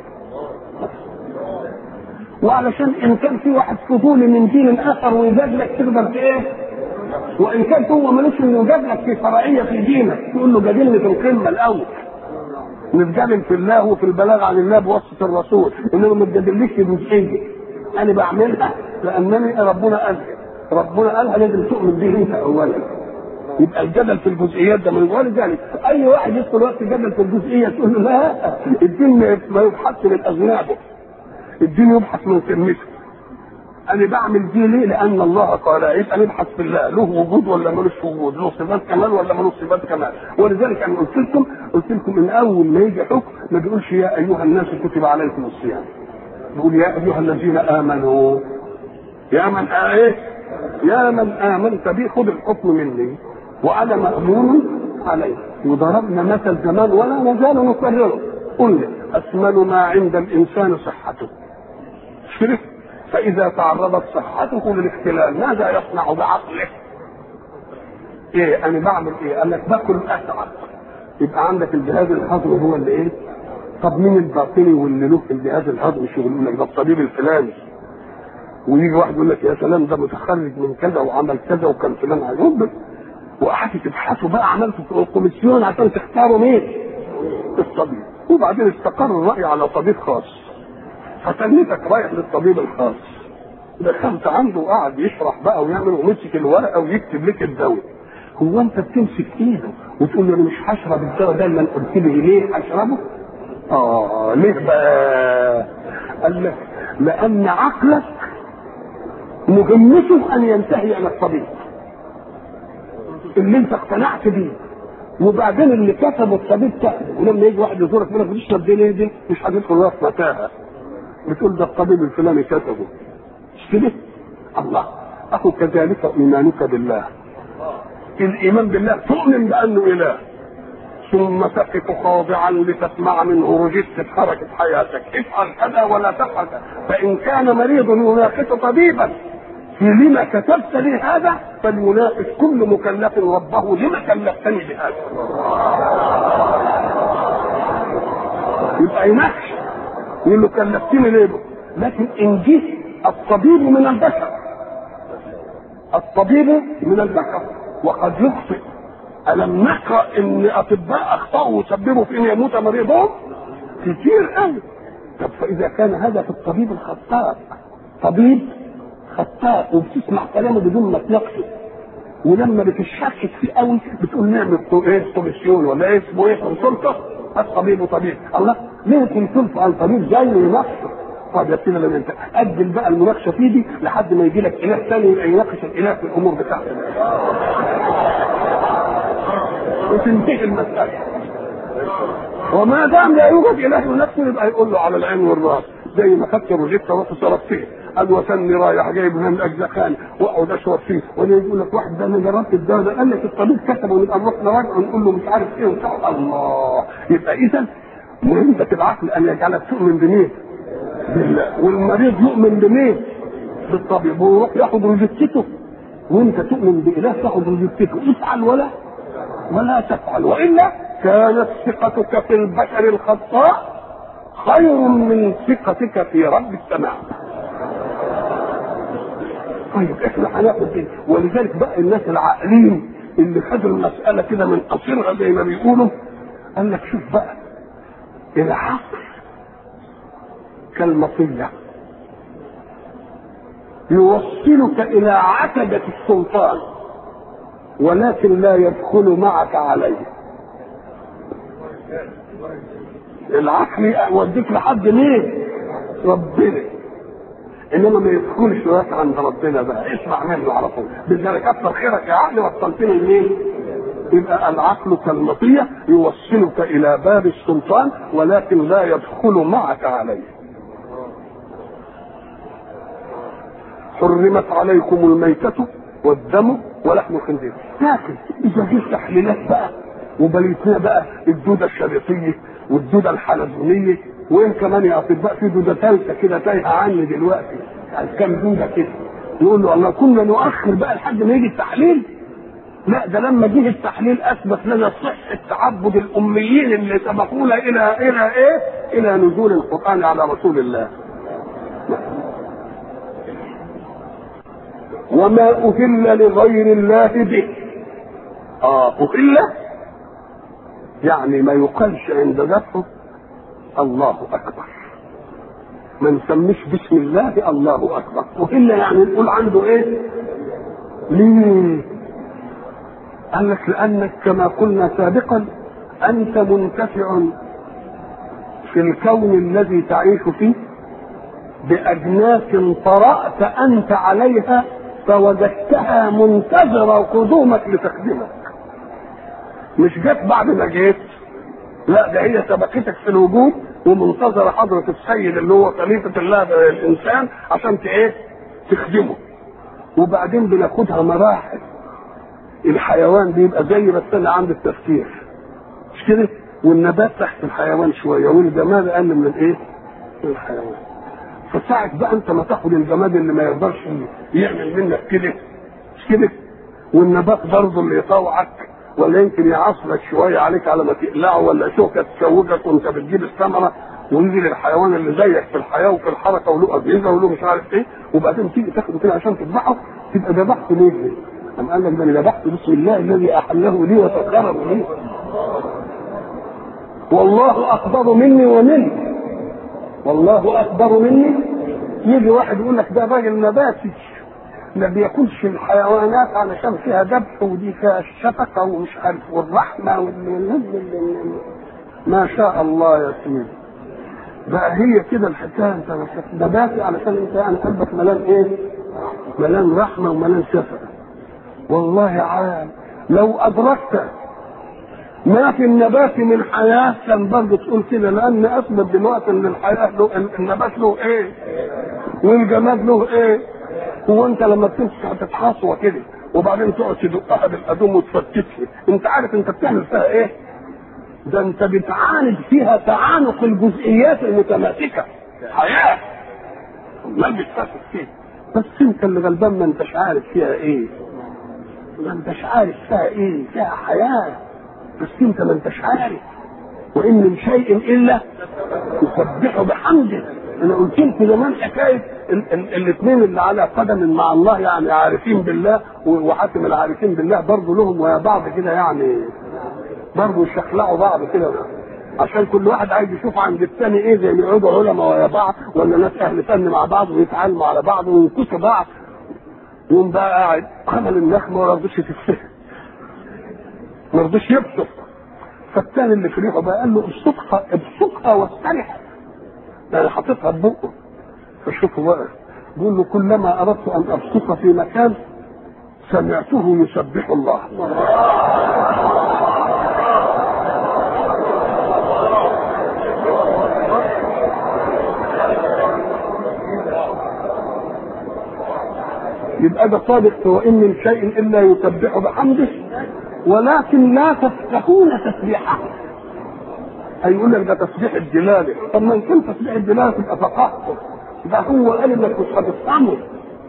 وعلشان ان كان في واحد فضولي من دين اخر ويجادلك تقدر في ايه؟ وان كان هو ملوش انه يجادلك في فرعيه في دينك تقول له جادلني في القمه الاول نتجادل في الله وفي البلاغ عن الله بواسطه الرسول انما ما تجادلنيش في جزئيه انا بعملها لانني ربنا قال ربنا قالها لازم تؤمن به انت اولا يبقى الجدل في الجزئيات ده من ولذلك اي واحد يدخل وقت جدل في الجزئيه تقول له لا الدين ما يبحثش من اذنابه الدين يبحث من كلمته انا بعمل دي ليه؟ لان الله قال يبقى نبحث في الله له وجود ولا ملوش وجود؟ له صفات كمال ولا ملوش صفات كمال؟ ولذلك انا قلت لكم قلت لكم ان اول ما يجي حكم ما بيقولش يا ايها الناس كتب عليكم الصيام. يقول يا ايها الذين امنوا يا من آه ايه؟ يا من امنت بي خذ الحكم مني وانا مامون عليه وضربنا مثل زمان ولا نزال نكرره قلنا اثمن ما عند الانسان صحته شرك فاذا تعرضت صحته للاختلال ماذا يصنع بعقله ايه انا بعمل ايه قال لك باكل اتعب يبقى عندك الجهاز الهضمي هو اللي ايه طب مين الباطني واللي له الجهاز الهضمي شغل يقول لك ده الطبيب الفلاني ويجي واحد يقول لك يا سلام ده متخرج من كذا وعمل كذا وكان فلان عجوب وقعدت تبحثوا بقى عملتوا كوميسيون عشان تختاروا مين؟ الطبيب وبعدين استقر الراي على طبيب خاص فتنيتك رايح للطبيب الخاص دخلت عنده وقعد يشرح بقى ويعمل ومسك الورقه ويكتب لك الدواء هو انت بتمسك ايده وتقول له انا مش هشرب الدواء ده الا قلت لي ليه هشربه؟ اه ليه بقى؟ قال لك لان عقلك مهمته ان ينتهي الى الطبيب اللي انت اقتنعت بيه وبعدين اللي كتبه الطبيب كتبه ولما يجي واحد يزورك يقول لك بتشرب دي ليه دي مش هتدخل وقت متاهه بتقول ده الطبيب الفلاني كتبه مش كده؟ الله اخو كذلك ايمانك بالله الايمان بالله تؤمن بانه اله ثم تقف خاضعا لتسمع منه رجست حركة حياتك افعل كذا ولا تفعل كذا فإن كان مريض يناقش طبيبا في لما كتبت لي هذا فليناقش كل مكلف ربه لما كلفتني بهذا يبقى يناقش يقول له كلفتني ليه لكن ان جه الطبيب من البشر الطبيب من البشر وقد يخطئ ألم نقرأ إن أطباء أخطأوا وسببوا في أن يموت مريضهم؟ كتير قوي. طب فإذا كان هذا في الطبيب الخطاء طبيب خطاء وبتسمع كلامه بدون ما تناقشه ولما بتشكك فيه قوي بتقول نعمل ايه كوميسيون ولا ايه اسمه ايه كونسلته الطبيب طبيب الله ليه كونسلت عن طبيب جاي يناقشه طب يا سيدي لما انت اجل بقى المناقشه فيه دي لحد ما يجي لك اله ثاني يبقى يناقش الاله في الامور بتاعته وتنتهي المسألة وما دام لا يوجد إله ينفذ يبقى يقول له على العين والراس زي ما خدت روجيتا رحت صرفت فيه قال وثني رايح جايب من الاجزخان واقعد اشرب فيه ولا يقول لك واحد ده انا جربت الدواء ده قال لك الطبيب كتبه ونبقى نروح نراجعه ونقول له مش عارف ايه وبتاع الله يبقى اذا مهمة العقل ان يجعلك تؤمن بمين؟ بالله والمريض يؤمن بمين؟ بالطبيب ويروح ياخد روجيتته وانت تؤمن باله تاخد روجيتته افعل ولا ولا تفعل والا كانت ثقتك في البشر الخطاء خير من ثقتك في رب السماء طيب احنا هناخد ايه ولذلك بقى الناس العاقلين اللي خدوا المساله كده من قصيرها زي ما بيقولوا قال لك شوف بقى العقل كالمطيه يوصلك الى عتبه السلطان ولكن لا يدخل معك عليه العقل يوديك لحد مين ربنا انما ما يدخلش وقت عند ربنا بقى اسمع منه على طول بذلك كتر خيرك يا عقل وصلتني لمين يبقى العقل كالمطية يوصلك إلى باب السلطان ولكن لا يدخل معك عليه حرمت عليكم الميتة والدم ولحم الخنزير لكن اذا جه تحليلات بقى وبليتنا بقى الدوده الشريطيه والدوده الحلزونيه وين كمان يا اطباء في دوده ثالثه كده تايهه عني دلوقتي يعني كام دوده كده يقول له الله كنا نؤخر بقى لحد ما يجي التحليل لا ده لما جه التحليل اثبت لنا صحه تعبد الاميين اللي سبقونا الى الى ايه؟ الى نزول القران على رسول الله. وما أهل لغير الله به آه أهل يعني ما يقالش عند ذبحه الله أكبر ما نسميش بسم الله الله أكبر أهل يعني نقول عنده إيه ليه قال لك لأنك كما قلنا سابقا أنت منتفع في الكون الذي تعيش فيه بأجناس طرأت أنت عليها فوجدتها منتظرة قدومك لتخدمك مش جت بعد ما جيت لا ده هي سبقتك في الوجود ومنتظرة حضرة السيد اللي هو خليفة الله الإنسان عشان ايه تخدمه وبعدين بناخدها مراحل الحيوان بيبقى زي بس انا عند التفكير مش كده والنبات تحت الحيوان شويه والجمال اقل من الايه؟ من الحيوان فساعة بقى انت ما تاخد الجماد اللي ما يقدرش يعمل منك كده مش كده والنبات برضه اللي يطوعك ولا يمكن يعصرك شويه عليك على ما تقلعه ولا شوكه تشوكك وانت بتجيب الثمره ويجي الحيوان اللي زيك في الحياه وفي الحركه وله اجهزه وله مش عارف ايه وبعدين تيجي تاخده كده عشان تذبحه تبقى ذبحته ليه؟ أم قال لك ده انا ذبحته بسم الله الذي احله لي وسخره لي والله اكبر مني ومنك والله اكبر مني يجي واحد يقول لك ده راجل نباتي ما بياكلش الحيوانات علشان فيها ذبح ودي فيها الشفقه ومش عارف والرحمه وال ما شاء الله يا سيدي بقى هي كده الحكايه انت نباتي علشان انت يعني قلبك ملان ايه؟ ملان رحمه وملان شفقه والله عام لو ادركت ما في النبات من حياه كان برضه تقول كده لان اثبت دلوقتي ان الحياه له النبات له ايه؟ والجماد له ايه؟ هو انت لما بتمسك تتحصوه كده وبعدين تقعد تدقها بالقدوم وتفتتها انت عارف انت بتعمل فيها ايه؟ ده انت بتعاند فيها تعانق الجزئيات المتماسكه حياه ما بتفكر فيها بس انت اللي غلبان ما انتش عارف فيها ايه ما انتش عارف فيها ايه فيها حياه بس انت ما انتش عارف وان من شيء الا يسبحه بحمده انا قلت لكم زمان حكايه الاثنين اللي على قدم مع الله يعني عارفين بالله وحاتم العارفين بالله برضه لهم ويا بعض كده يعني برضه يشخلعوا بعض كده عشان كل واحد عايز يشوف عند الثاني ايه زي ما يقعدوا علماء ويا بعض ولا ناس اهل فن مع بعض ويتعلموا على بعض وينكسوا بعض يقوم بقى قاعد عمل النخمه وما رضيش تتفهم ما رضيش يبصق فالثاني اللي في ريحه بقى قال له ابصقها ابصقها واسترح يعني حاططها ببقه فشوفوا بقى بيقول له كلما اردت ان ابصق في مكان سمعته يسبح الله يبقى ده صادق وان من شيء الا يسبح بحمده ولكن لا تفقهون تسبيحه اي يقول لك ده تسبيح الدلاله طب ما ان كان تسبيح الدلاله تبقى فقهته ده هو قال انك مش هتفهمه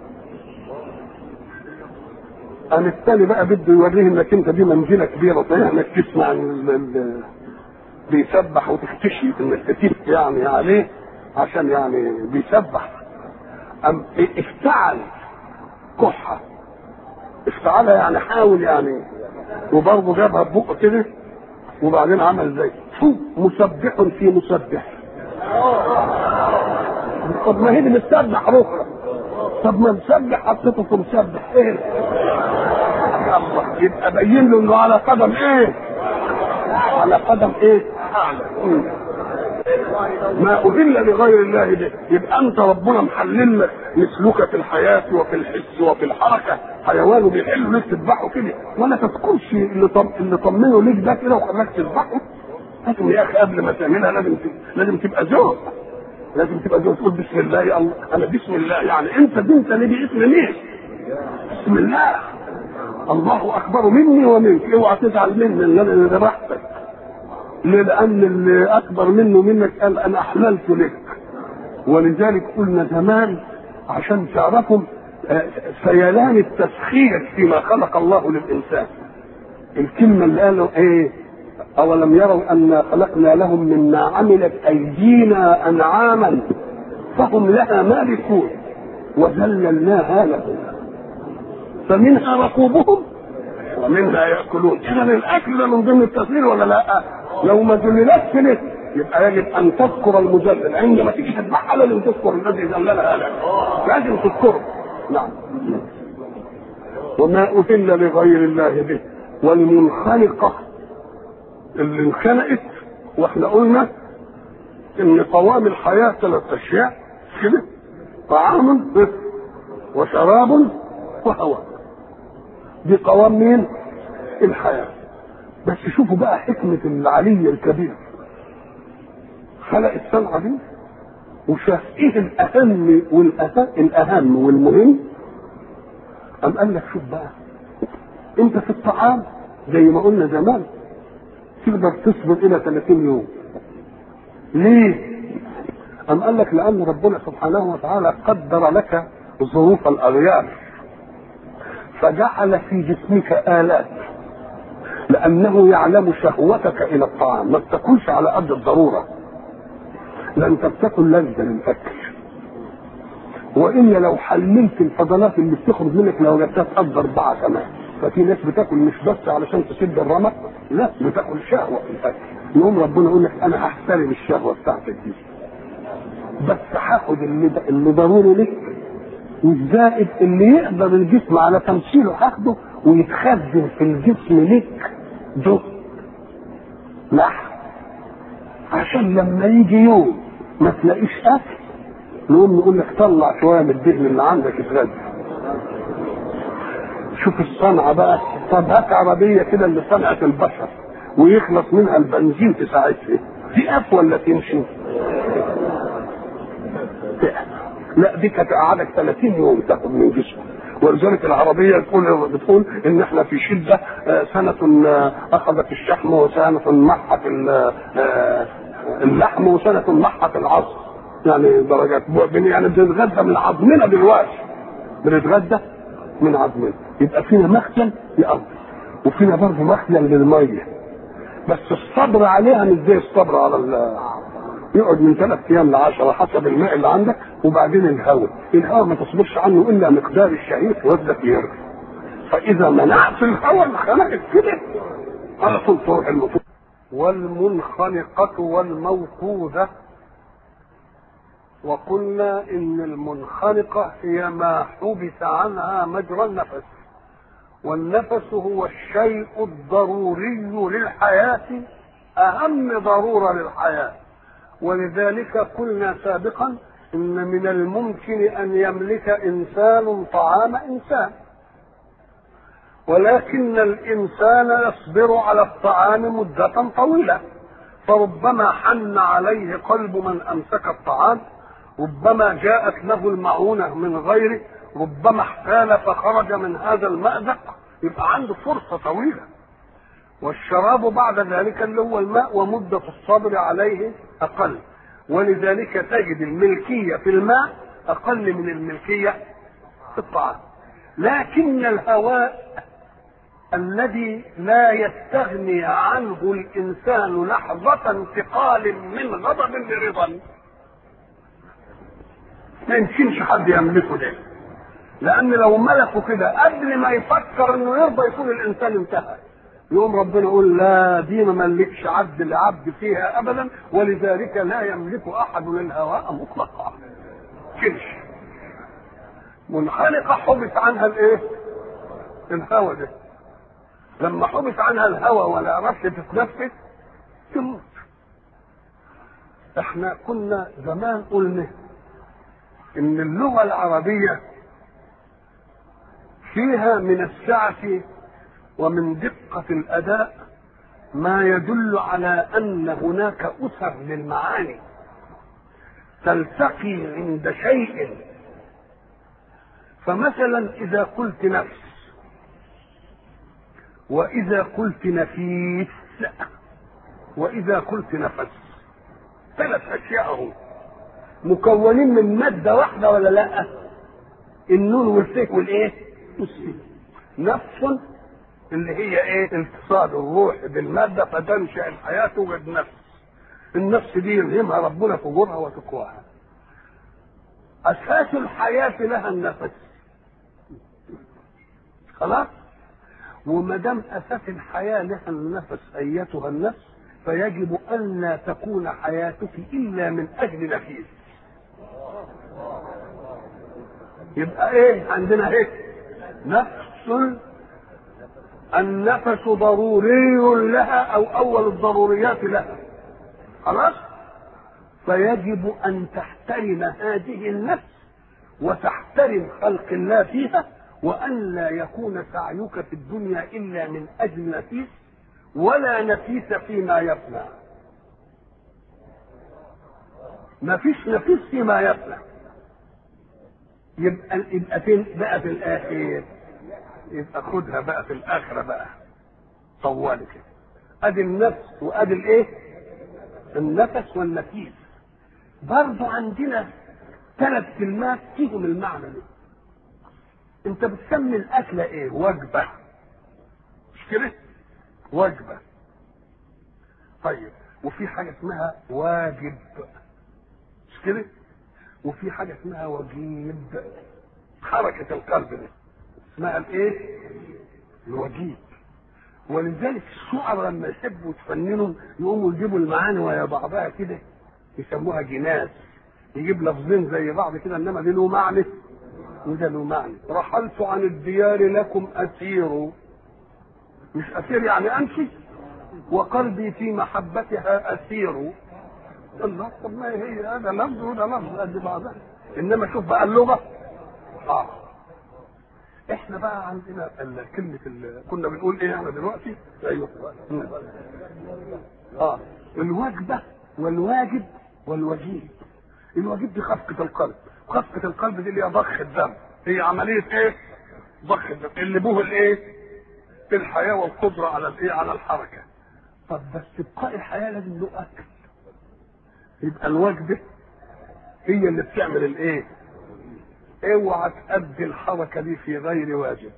قام الثاني بقى بده يوريه انك انت دي منزله كبيره صحيح انك تسمع ال- ال- بيسبح وتكتشف انك تتيب يعني عليه عشان يعني بيسبح أم افتعل كحة افتعلها يعني حاول يعني وبرضه جابها ببقه كده وبعدين عمل زي شو مسبح في مسبح طب ما هي دي بتسبح اخرى طب ما نسبح حطيته في مسبح ايه الله يبقى بين له انه على قدم ايه على قدم ايه مم. ما أهل لغير الله به يبقى أنت ربنا محلل لك مثلك في الحياة وفي الحس وفي الحركة حيوان بيحل لك تذبحه كده ولا تذكرش اللي طم... اللي طمنه ليك ده كده وخلاك تذبحه لكن يا أخي قبل ما تعملها لازم ت... لازم تبقى ذوق لازم تبقى ذوق تقول بسم الله يا الله أنا بسم الله يعني أنت دي أنت ليه باسم مين؟ بسم الله الله أكبر مني ومنك اوعى تزعل مني ان انا اللي ذبحتك ليه؟ لأن اللي أكبر منه منك قال أنا أحللت لك ولذلك قلنا زمان عشان تعرفوا آه، سيلان التسخير فيما خلق الله للإنسان الكلمة اللي قالوا إيه أولم يروا أنا خلقنا لهم مما عملت أيدينا أنعاما فهم لها مالكون وذللناها لهم فمنها ركوبهم ومنها ياكلون اذا الاكل ده من ضمن التسليل ولا لا لو ما ذللتش لك يبقى يجب ان تذكر المذلل عندما تيجي تذبحها لازم تذكر الذي ذللها لك لازم تذكره نعم وما اهل لغير الله به والمنخنقه اللي انخنقت واحنا قلنا ان قوام الحياه ثلاث اشياء كده طعام وشراب وهواء دي قوام مين؟ الحياة بس شوفوا بقى حكمة العلي الكبير خلق الصنعة دي وشاف ايه الأهم والأهم الأهم والمهم أم قال لك شوف بقى أنت في الطعام زي ما قلنا زمان تقدر تصبر إلى 30 يوم ليه؟ أم قال لك لأن ربنا سبحانه وتعالى قدر لك ظروف الأغيار فجعل في جسمك آلات لأنه يعلم شهوتك إلى الطعام ما بتاكلش على قد الضرورة لا أنت بتاكل لذة للأكل وإلا لو حللت الفضلات اللي بتخرج منك لو وجدتها تقدر أربعة كمان ففي ناس بتاكل مش بس علشان تسد الرمق لا بتاكل شهوة في الأكل يقوم ربنا يقول لك أنا أحترم الشهوة بتاعتك دي بس هاخد اللي, اللي ضروري لك والزائد اللي يقدر الجسم على تمثيله هاخده ويتخزن في الجسم لك ده لحم عشان لما يجي يوم ما تلاقيش اكل نقوم نقول لك طلع شويه من الدهن اللي عندك اتغدى شوف الصنعه بقى طب هات عربيه كده اللي صنعت البشر ويخلص منها البنزين في ساعتها تقف ولا تمشي؟ تقف لا دي كانت قعدك 30 يوم تاخد من جسمك ولذلك العربية تقول بتقول إن إحنا في شدة سنة أخذت الشحم وسنة محت اللحم وسنة محت العظم يعني درجات يعني بنتغذى من عظمنا دلوقتي بنتغذى من عظمنا يبقى فينا مخزن لأرض وفينا برضه مخزن للمية بس الصبر عليها مش زي الصبر على يقعد من ثلاث ايام لعشرة حسب الماء اللي عندك وبعدين الهواء الهواء ما تصبرش عنه الا مقدار الشهيق وزنك يرجع فاذا منعت الهواء خلقت كده على طول تروح المفروض والمنخنقة والموقوذة وقلنا ان المنخنقة هي ما حبس عنها مجرى النفس والنفس هو الشيء الضروري للحياة أهم ضرورة للحياة ولذلك قلنا سابقا ان من الممكن ان يملك انسان طعام انسان ولكن الانسان يصبر على الطعام مده طويله فربما حن عليه قلب من امسك الطعام ربما جاءت له المعونه من غيره ربما احتال فخرج من هذا المازق يبقى عنده فرصه طويله والشراب بعد ذلك اللي هو الماء ومدة الصبر عليه أقل ولذلك تجد الملكية في الماء أقل من الملكية في الطعام لكن الهواء الذي لا يستغني عنه الإنسان لحظة انتقال من غضب لرضا ما يمكنش حد يملكه ده لأن لو ملكه كده قبل ما يفكر إنه يرضى يكون الإنسان انتهى يقوم ربنا يقول لا دي ما ملكش عبد لعبد فيها ابدا ولذلك لا يملك احد الهواء مطلقا كنش منخنقه حبس عنها الايه الهوى ده لما حبس عنها الهوى ولا عرفت تتنفس تموت احنا كنا زمان قلنا ان اللغه العربيه فيها من السعه ومن دقة الأداء ما يدل على أن هناك أسر للمعاني تلتقي عند شيء فمثلا إذا قلت نفس وإذا قلت نفيس وإذا قلت نفس ثلاث أشياء هم مكونين من مادة واحدة ولا لا؟ النون والسيف والإيه؟ والسين نفس اللي هي ايه اتصال الروح بالماده فتنشا الحياه توجد نفس النفس دي يلهمها ربنا فجورها وتقواها اساس الحياه لها النفس خلاص وما دام اساس الحياه لها النفس ايتها النفس فيجب ان لا تكون حياتك الا من اجل نفيس يبقى ايه عندنا ايه نفس النفس ضروري لها او اول الضروريات لها خلاص فيجب ان تحترم هذه النفس وتحترم خلق الله فيها وان لا يكون سعيك في الدنيا الا من اجل نفيس ولا نفيس فيما يفنى ما فيش نفيس فيما يفنى يبقى يبقى فين بقى في الاخر يبقى خدها بقى في الاخره بقى طوالي كده ادي النفس وادي الايه النفس والنفيس برضو عندنا ثلاث كلمات فيهم المعنى ده انت بتسمي الاكله ايه وجبه مش كده وجبه طيب وفي حاجه اسمها واجب مش كده وفي حاجه اسمها وجيب حركه القلب دي اسمها الايه الوجيب ولذلك الشعراء لما يحبوا يتفننوا يقوموا يجيبوا المعاني ويا بعضها كده يسموها جناس يجيب لفظين زي بعض كده انما دي له معنى وده له معنى رحلت عن الديار لكم اسير مش اسير يعني امشي وقلبي في محبتها اسير الله طب ما هي هذا لفظ وده لفظ قد بعضها انما شوف بقى اللغه اه احنا بقى عندنا ال- كلمه ال- كنا بنقول ايه احنا دلوقتي ايوه مم. اه الوجبه والواجب والوجيب الواجب دي خفقه القلب خفقه القلب دي اللي هي ضخ الدم هي عمليه ايه ضخ الدم اللي به الايه الحياه والقدره على الايه على الحركه طب بس ابقاء الحياه لازم له اكل يبقى الوجبه هي اللي بتعمل الايه اوعى تأدي الحركة دي في غير واجب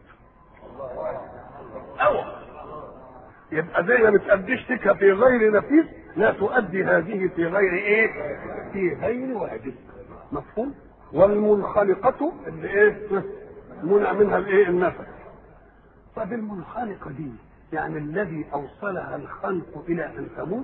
اوعى يبقى زي ما بتأديش تكها في غير نفيس لا تؤدي هذه في غير ايه في غير واجب مفهوم والمنخلقة اللي ايه منع منها الايه النفس طب المنخلقة دي يعني الذي اوصلها الخلق الى ان تموت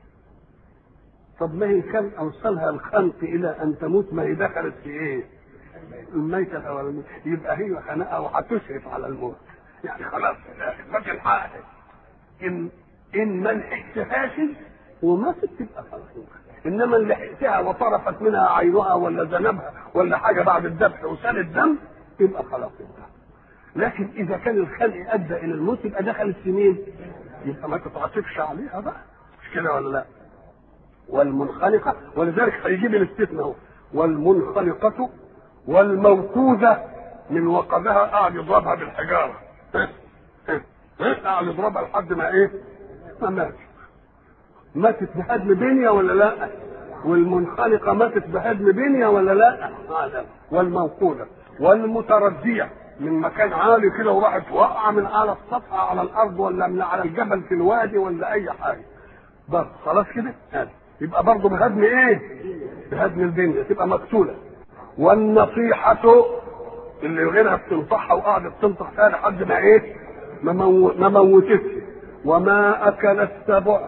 طب ما هي كان اوصلها الخلق الى ان تموت ما هي دخلت في ايه الميتة الاولانية يبقى هي خنقها وهتشرف على الموت يعني خلاص باقي الحق ان ان ما لحقتهاش وماتت تبقى خلاص انما اللي لحقتها وطرفت منها عينها ولا ذنبها ولا حاجه بعد الذبح وسال الدم يبقى خلاص انتهى لكن اذا كان الخلق ادى الى الموت يبقى دخلت في مين؟ يبقى ما تتعاطفش عليها بقى مش كده ولا لا؟ والمنخلقه ولذلك هيجيب الاستثناء اهو والمنخلقه والموقوذه من وقذها قاعد يضربها بالحجاره قاعد يضربها لحد ما ايه؟ ما مات ماتت بهدم بنيه ولا لا؟ والمنخلقه ماتت بهدم بنيه ولا لا؟ هذا والموقوذه والمترديه من مكان عالي كده وراحت واقعه من على السطح على الارض ولا من على الجبل في الوادي ولا اي حاجه بس خلاص كده هذا يبقى برضه بهدم ايه؟ بهدم البنيه تبقى مقتوله والنصيحه اللي غيرها بتنصحها وقعدت تنصح فيها لحد ما ايه؟ ما مو- ما موتتش وما اكل السبع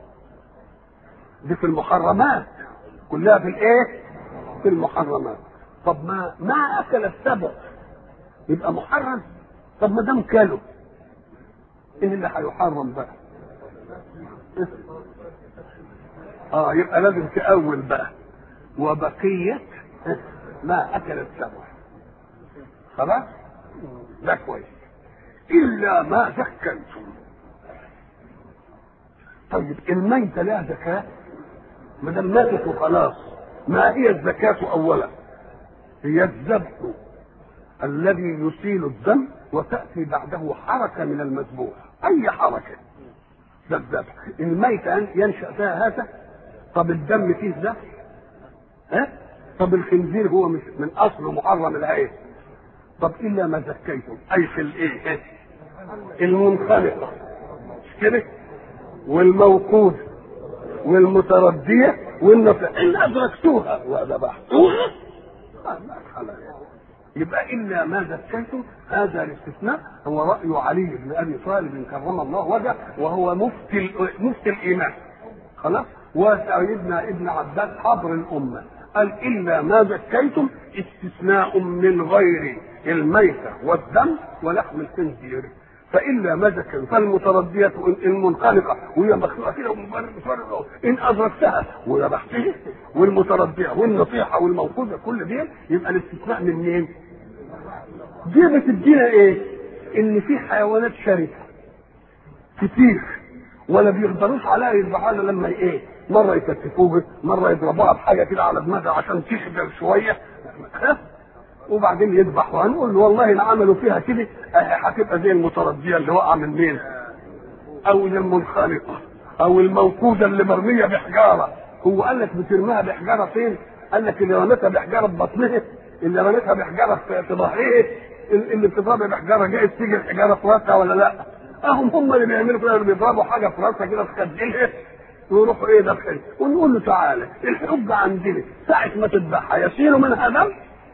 دي في المحرمات كلها في الايه؟ في المحرمات طب ما ما اكل السبع يبقى محرم طب ما دام كلوا ايه اللي هيحرم بقى؟ اه يبقى لازم تأول بقى وبقية ما أكل السبع خلاص؟ ده كويس إلا ما زكيتم طيب الميتة لها زكاة ما دام ماتت وخلاص ما هي الزكاة أولا؟ هي الذبح الذي يسيل الدم وتأتي بعده حركة من المذبوح أي حركة ده الذبح الميتة ينشأ فيها هذا طب الدم فيه ذبح ها طب الخنزير هو مش من اصله محرم الايه طب الا ما زكيتم اي في الايه إيه؟ المنخلقه مش كده والموقوذ والمترديه والنفع ان ادركتوها وذبحتوها هذا حلال يبقى الا ما زكيتم هذا الاستثناء هو راي علي بن ابي طالب كرم الله وجهه وهو مفتي ال- مفتي الايمان خلاص وسيدنا ابن عباس حبر الامه قال الا ما زكيتم استثناء من غير الميته والدم ولحم الخنزير فالا ما زكيتم فالمترديه المنخلقه وهي مخلوقه كده ومفرغه ان ادركتها وذبحتها والمترديه والنصيحه والموقوذه كل دي يبقى الاستثناء من مين؟ دي بتدينا ايه؟ ان في حيوانات شرسه كتير ولا بيقدروش عليها يذبحوها إلا لما ايه مره يكتفوها مره يضربوها بحاجه كده على دماغها عشان تخجل شويه ها؟ وبعدين يذبحوا هنقول له والله ان عملوا فيها كده أهي هتبقى زي المترديه اللي واقعه من مين او زي المنخلقه او الموقوذه اللي مرميه بحجاره هو قال لك بترميها بحجاره فين؟ قال لك اللي رميتها بحجاره في بطنها اللي رميتها بحجاره في في ظهرها اللي بتضربها بحجاره جايز تيجي الحجاره في راسها ولا لا؟ اهم هم اللي بيعملوا كده اللي بيضربوا حاجه في راسها كده تخدلها ويروحوا ايه داخل ونقول له تعالى الحجه عندنا ساعه ما تذبحها يسيل منها دم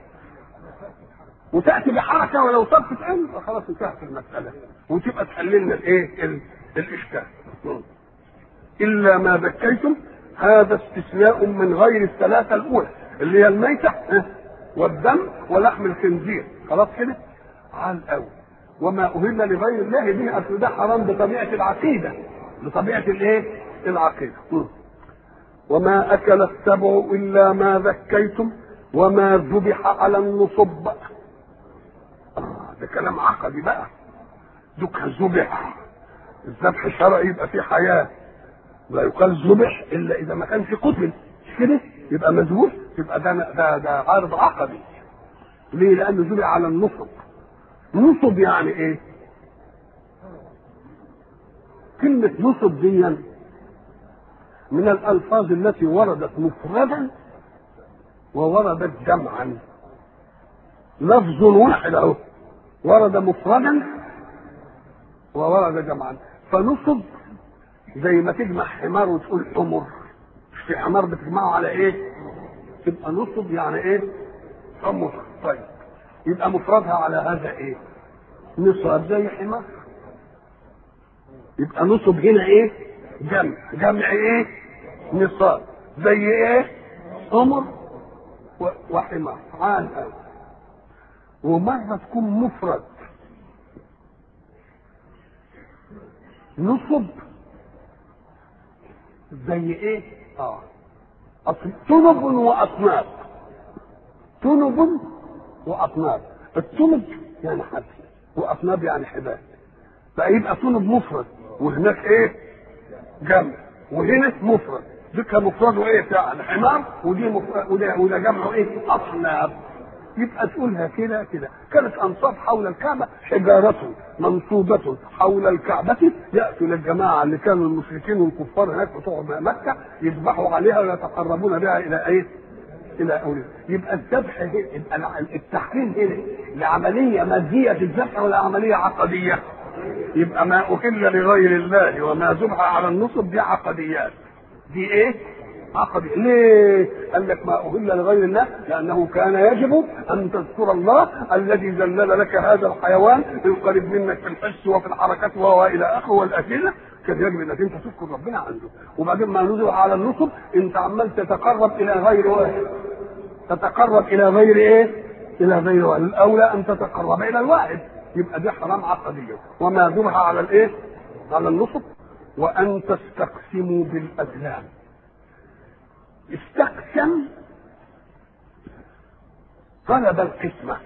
وتاتي بحركه ولو طبقت عين خلاص انتهت المساله وتبقى تحللنا الايه ال- الاشكال الا ما ذكيتم هذا استثناء من غير الثلاثه الاولى اللي هي الميته والدم ولحم الخنزير خلاص كده عال قوي وما اهل لغير الله به اصل ده حرام بطبيعه العقيده بطبيعه الايه العقيده وما اكل السبع الا ما ذكيتم وما ذبح على النصب آه ده كلام عقدي بقى ذبح ذبح الذبح شرعي يبقى فيه حياه لا يقال ذبح الا اذا ما كانش قتل مش كده يبقى مذبوح يبقى ده ده ده عارض عقدي ليه؟ لانه ذبح على النصب نصب يعني ايه؟ كلمة نصب دي من الألفاظ التي وردت مفردا ووردت جمعا لفظ واحد اهو ورد مفردا وورد جمعا فنصب زي ما تجمع حمار وتقول حمر مش في حمار بتجمعه على ايه؟ تبقى نصب يعني ايه؟ حمر طيب يبقى مفردها على هذا ايه؟ نصب زي حمار يبقى نصب هنا ايه؟ جمع جمع ايه؟ نصاب زي ايه؟ حمر وحمار عال قوي ومرة تكون مفرد نصب زي ايه؟ اه تنب واطناب تنب واطناب التنب يعني حبل واطناب يعني حبال فيبقى تنب مفرد وهناك ايه؟ جمع وهنا مفرد ذكر مفرده ايه بتاع الحمار ودي مفرد وده, وده جمعه ايه؟ اطناب يبقى تقولها كده كده كانت انصاب حول الكعبه حجاره منصوبه حول الكعبه ياتوا للجماعه اللي كانوا المشركين والكفار هناك بتوع مكه يذبحوا عليها ويتقربون بها الى ايه؟ الى اولياء يبقى الذبح يبقى التحريم هنا لعمليه ماديه الذبح ولا عمليه عقديه؟ يبقى ما اهل لغير الله وما ذبح على النصب دي عقديات دي ايه؟ عقدي ليه؟ قال لك ما أهل لغير الله لأنه كان يجب أن تذكر الله الذي ذلل لك هذا الحيوان يقرب منك في الحس وفي الحركات وهو إلى آخره والأكلة كان يجب انك انت تذكر ربنا عنده وبعدين ما نزل على النصب انت عمال تتقرب الى غير واحد تتقرب الى غير ايه؟ الى غير واحد الاولى ان تتقرب الى الواحد يبقى دي حرام عقديه وما ذبح على الايه؟ على النصب وان تستقسموا بالازلام استقسم طلب القسمة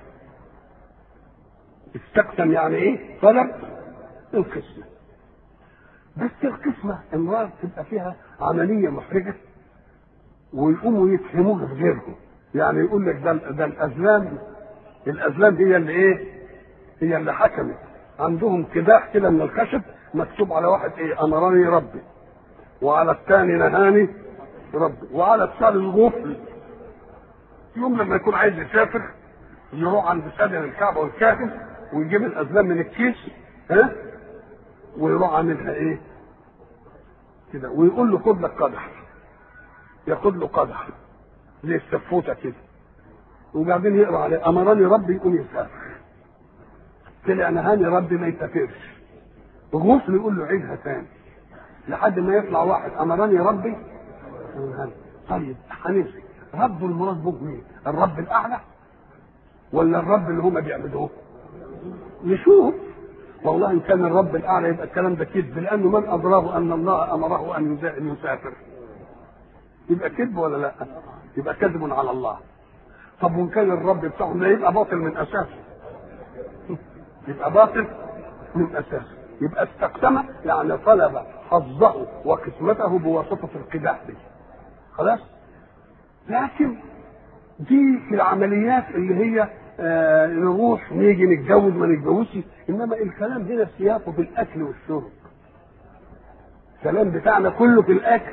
استقسم يعني ايه طلب القسمة بس القسمة امرأة تبقى فيها عملية محرجة ويقوموا يفهموها بغيرهم يعني يقول لك ده ده الازلام الازلام هي اللي ايه هي اللي حكمت عندهم كداح كده من الخشب مكتوب على واحد ايه امرني ربي وعلى الثاني نهاني ربي وعلى الثالث غفل يوم لما يكون عايز يسافر يروح عند سادن الكعبه والكاهن ويجيب الازلام من الكيس ها ويروح عاملها ايه كده ويقول له خد لك قدح ياخد له قدح زي السفوته كده وبعدين يقرا عليه امرني ربي يقوم يسافر طلع نهاني ربي ما يسافرش غفل يقول له عيدها تاني لحد ما يطلع واحد امرني ربي طيب هنمسك رب المراد به مين؟ الرب الاعلى ولا الرب اللي هم بيعبدوه؟ نشوف والله ان كان الرب الاعلى يبقى الكلام ده كذب لانه من ادراه ان الله امره ان يسافر يبقى كذب ولا لا؟ يبقى كذب على الله طب وان كان الرب بتاعهم لا يبقى باطل من اساسه يبقى باطل من اساسه يبقى استقسم يعني طلب حظه وقسمته بواسطه القداح دي خلاص لكن دي في العمليات اللي هي آه نروح نيجي نتجوز ما نتجوزش انما الكلام هنا سياقه في الاكل والشرب الكلام بتاعنا كله في الاكل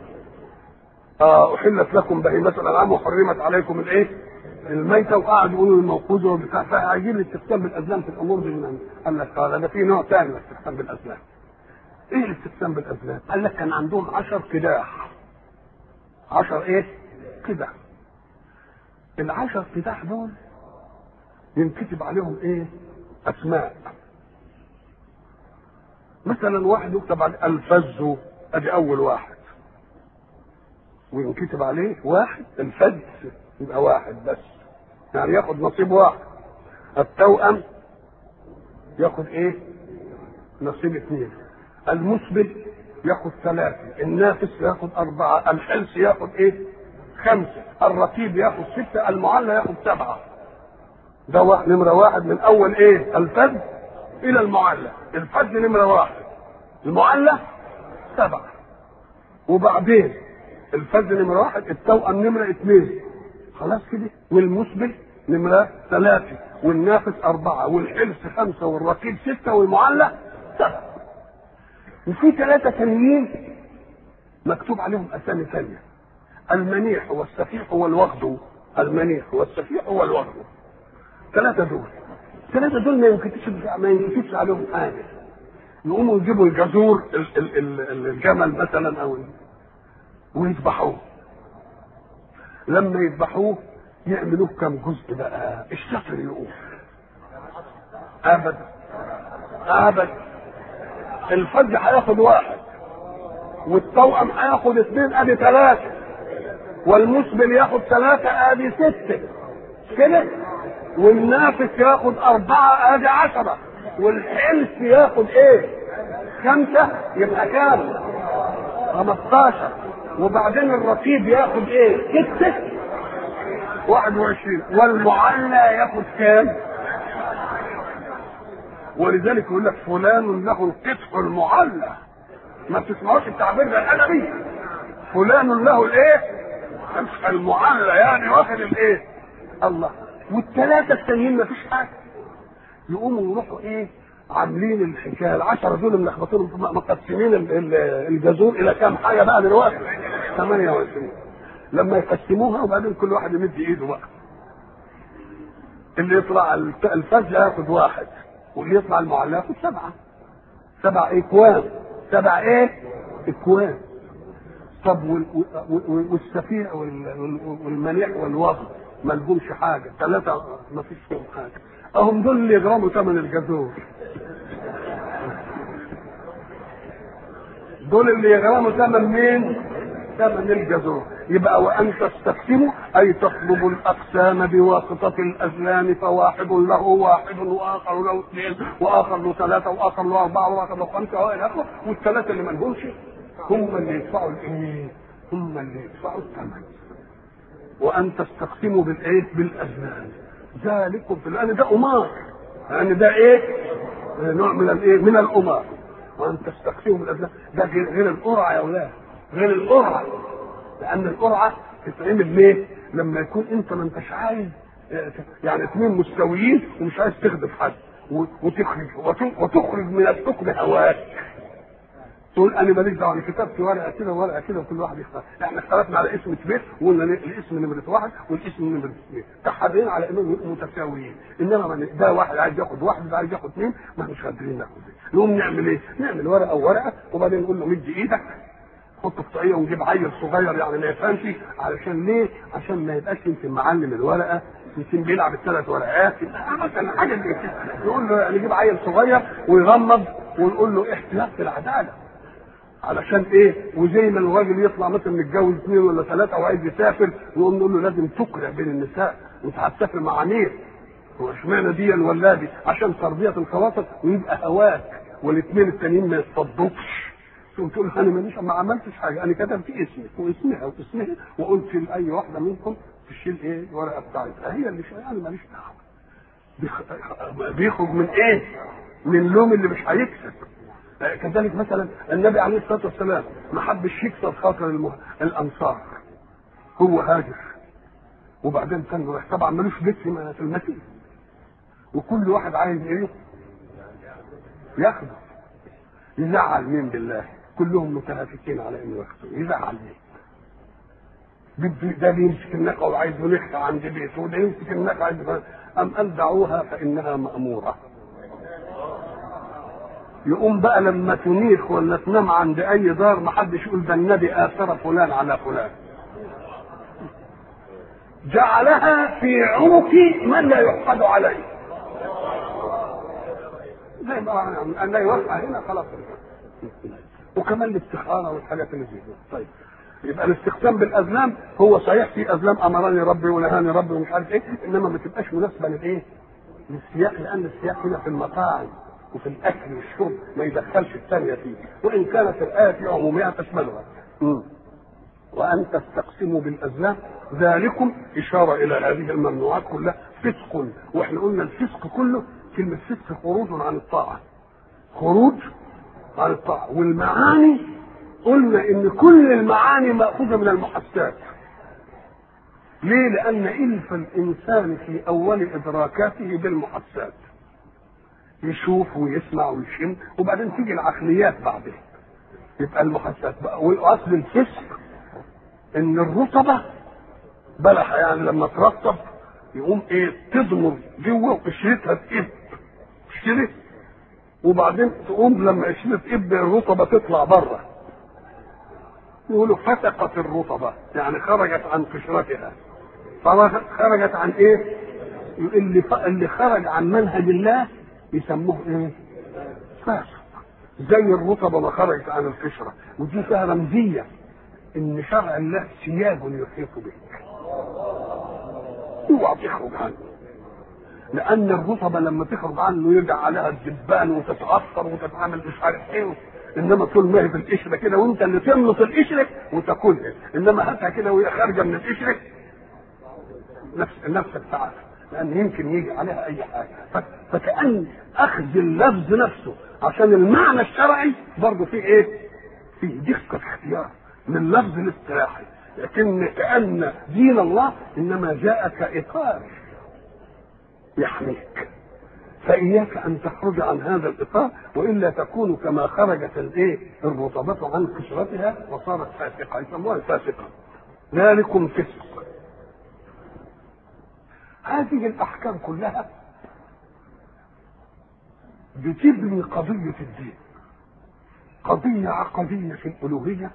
اه احلت لكم بهيمه الانعام وحرمت عليكم الايه الميتة وقعدوا يقولوا الموقوذة وبتاع فعايزين الاستخدام بالأزلام في الأمور دي قال لك قال ده في نوع ثاني من الاستخدام بالأزلام. إيه الاستخدام بالأزلام؟ قال لك كان عندهم عشر قداح. عشر إيه؟ قداح. العشر قداح دول ينكتب عليهم إيه؟ أسماء. مثلا واحد يكتب عليه الفز ادي اول واحد وينكتب عليه واحد الفز يبقى واحد بس يعني ياخد نصيب واحد التوأم ياخد ايه نصيب اثنين المسبل ياخد ثلاثة النافس ياخد أربعة الحلس ياخد ايه خمسة الرتيب ياخد ستة المعلى ياخد سبعة ده واحد نمرة واحد من أول ايه الفد إلى المعلى الفد نمرة واحد المعلى سبعة وبعدين الفد نمرة واحد التوأم نمرة اثنين خلاص كده والمسبل نمرة ثلاثة والنافس أربعة والحلس خمسة والرقيب ستة والمعلى سبعة وفي ثلاثة ثانيين مكتوب عليهم أسامي ثانية المنيح والسفيح والوغد المنيح والسفيح والوغد ثلاثة دول ثلاثة دول ما ينكتبش ما ينكتبش عليهم حاجة يقوموا يجيبوا الجزور ال- ال- ال- الجمل مثلا أو ويذبحوه لما يذبحوه يعملوه كم جزء بقى الشطر يقوم ابدا ابدا الفج هياخد واحد والتوأم هياخد اثنين ادي ثلاثة والمسبل ياخد ثلاثة ادي ستة كده والنافس ياخد أربعة ادي عشرة والحلس ياخد ايه؟ خمسة يبقى كام؟ 15 وبعدين الرقيب ياخد ايه؟ ستة 21 والمعلى ياخد كام؟ ولذلك يقول لك فلان له القطع المعلى ما بتسمعوش التعبير ده الادبي فلان له الايه؟ القطع المعلى يعني واخد الايه؟ الله والثلاثه التانيين ما فيش حاجه يقوموا يروحوا ايه؟ عاملين الحكايه العشره دول ملخبطين مقسمين ال- ال- الجزور الى كام حاجه بقى دلوقتي 28 لما يقسموها وبعدين كل واحد يمد ايده بقى اللي يطلع الف- الفجر ياخد واحد واللي يطلع المعلى ياخد سبعه سبع اكوان سبع ايه؟ اكوان طب وال- وال- والسفيع وال- وال- والمنيع والوضع ما لهمش حاجه ثلاثه ما فيش فيهم حاجه اهم دول اللي يجرموا ثمن الجزور دول اللي يغرموا ثمن مين؟ ثمن الجزور يبقى وان تستقسموا اي تطلبوا الاقسام بواسطه الازلام فواحد له واحد واخر له اثنين واخر له ثلاثه واخر له اربعه واخر له خمسه والى اخره والثلاثه اللي ما لهمش هم اللي يدفعوا الايه؟ هم اللي يدفعوا الثمن وان تستقسموا بالايه؟ بالازلام ذلكم في لان ده امار لان ده ايه؟ نوع من الايه؟ من الامار وان تستقسموا بالازلام ده غير غير القرعه يا اولاد غير القرعه لان القرعه تتعمل ليه؟ لما يكون انت ما انتش عايز يعني اثنين مستويين ومش عايز تخدم حد و- وتخرج وت- وتخرج من الحكم هواك تقول انا ماليش دعوه انا كتبت ورقه كده وورقه كده وكل واحد يختار احنا اختلفنا على اسم بيت وقلنا ن- الاسم نمره واحد والاسم نمره اثنين تحرينا على انهم يبقوا متساويين انما من ده واحد عايز ياخد واحد ده عايز ياخد اثنين ما مش قادرين ناخد نقوم نعمل ايه؟ نعمل ورقه وورقه وبعدين نقول له مد ايدك حط قطعيه ونجيب عيل صغير يعني ما يفهمش علشان ليه؟ عشان ما يبقاش يمكن معلم الورقه يمكن بيلعب الثلاث ورقات مثلا حاجه زي كده نقول له نجيب عيل صغير ويغمض ونقول له احتياط في العداله علشان ايه وزي ما الراجل يطلع مثلا متجوز اثنين ولا ثلاثه وعايز يسافر نقوم نقول له لازم تقرع بين النساء وانت هتسافر مع مين هو اشمعنى دي ولا دي عشان تربيه الخواطر ويبقى هواك والاثنين التانيين ما يتصدقش تقوم تقول انا ماليش ما عملتش حاجه انا كتبت اسمك واسمها واسمها وقلت لاي واحده منكم تشيل ايه الورقه بتاعتها هي اللي شايله انا ماليش دعوه بيخ- بيخرج من ايه؟ من اللوم اللي مش هيكسب كذلك مثلا النبي عليه الصلاه والسلام ما حبش يكسر خاطر المه... الانصار هو هاجر وبعدين كان رايح طبعا ملوش بيت في في المسجد وكل واحد عايز ايه؟ ياخده يزعل مين بالله؟ كلهم متهافكين على انه ياخده يزعل مين؟ بده ده بيمسك الناقه وعايز يلح عند بيته وده يمسك الناقه عايز ام قال دعوها فانها ماموره يقوم بقى لما تنيخ ولا تنام عند اي دار ما حدش يقول ده النبي اثر فلان على فلان جعلها في عنق من لا يحقد عليه زي ما ان لا يوقع هنا خلاص وكمان الاستخاره والحاجات اللي زي كده طيب يبقى الاستخدام بالازلام هو صحيح في ازلام امرني ربي ونهاني ربي ومش عارف ايه انما ما تبقاش مناسبه للايه؟ للسياق لان السياق هنا في المطاعم وفي الاكل والشرب ما يدخلش الثانيه فيه وان كانت الايه في عمومها تشملها وان تستقسموا بالازلام ذلكم اشاره الى هذه الممنوعات كلها فسق واحنا قلنا الفسق كله كلمه فسق خروج عن الطاعه خروج عن الطاعه والمعاني قلنا ان كل المعاني ماخوذه من المحسات ليه لان الف الانسان في اول ادراكاته بالمحسات يشوف ويسمع ويشم وبعدين تيجي العقليات بعدين يبقى المحسات بقى والاصل الفسق ان الرطبه بلح يعني لما ترطب يقوم ايه تضمر جوه وقشرتها تقب مش كده وبعدين تقوم لما قشرتها تقب الرطبه تطلع بره يقولوا فتقت الرطبه يعني خرجت عن قشرتها خرجت عن ايه اللي ف... اللي خرج عن منهج الله يسموه ايه فاسق زي الرطبه ما خرجت عن القشره ودي فيها رمزيه ان شرع الله سياج يحيط بك اوعى تخرج عنه لان الرطبه لما تخرج عنه يرجع عليها الدبان وتتاثر وتتعامل مش عارف ايه انما طول ما هي في القشره كده وانت اللي تملط القشره وتاكلها انما هاتها كده وهي خارجه من القشره نفس نفسك تعرف لان يمكن يجي عليها اي حاجه فكان اخذ اللفظ نفسه عشان المعنى الشرعي برضه فيه ايه؟ فيه دقه اختيار من اللفظ الاصطلاحي لكن كان دين الله انما جاء كاطار يحميك فإياك أن تخرج عن هذا الإطار وإلا تكون كما خرجت الإيه الرطبة عن قشرتها وصارت فاسقة يسموها الفاسقة ذلكم فسق هذه الأحكام كلها بتبني قضية الدين قضية عقدية في الألوهية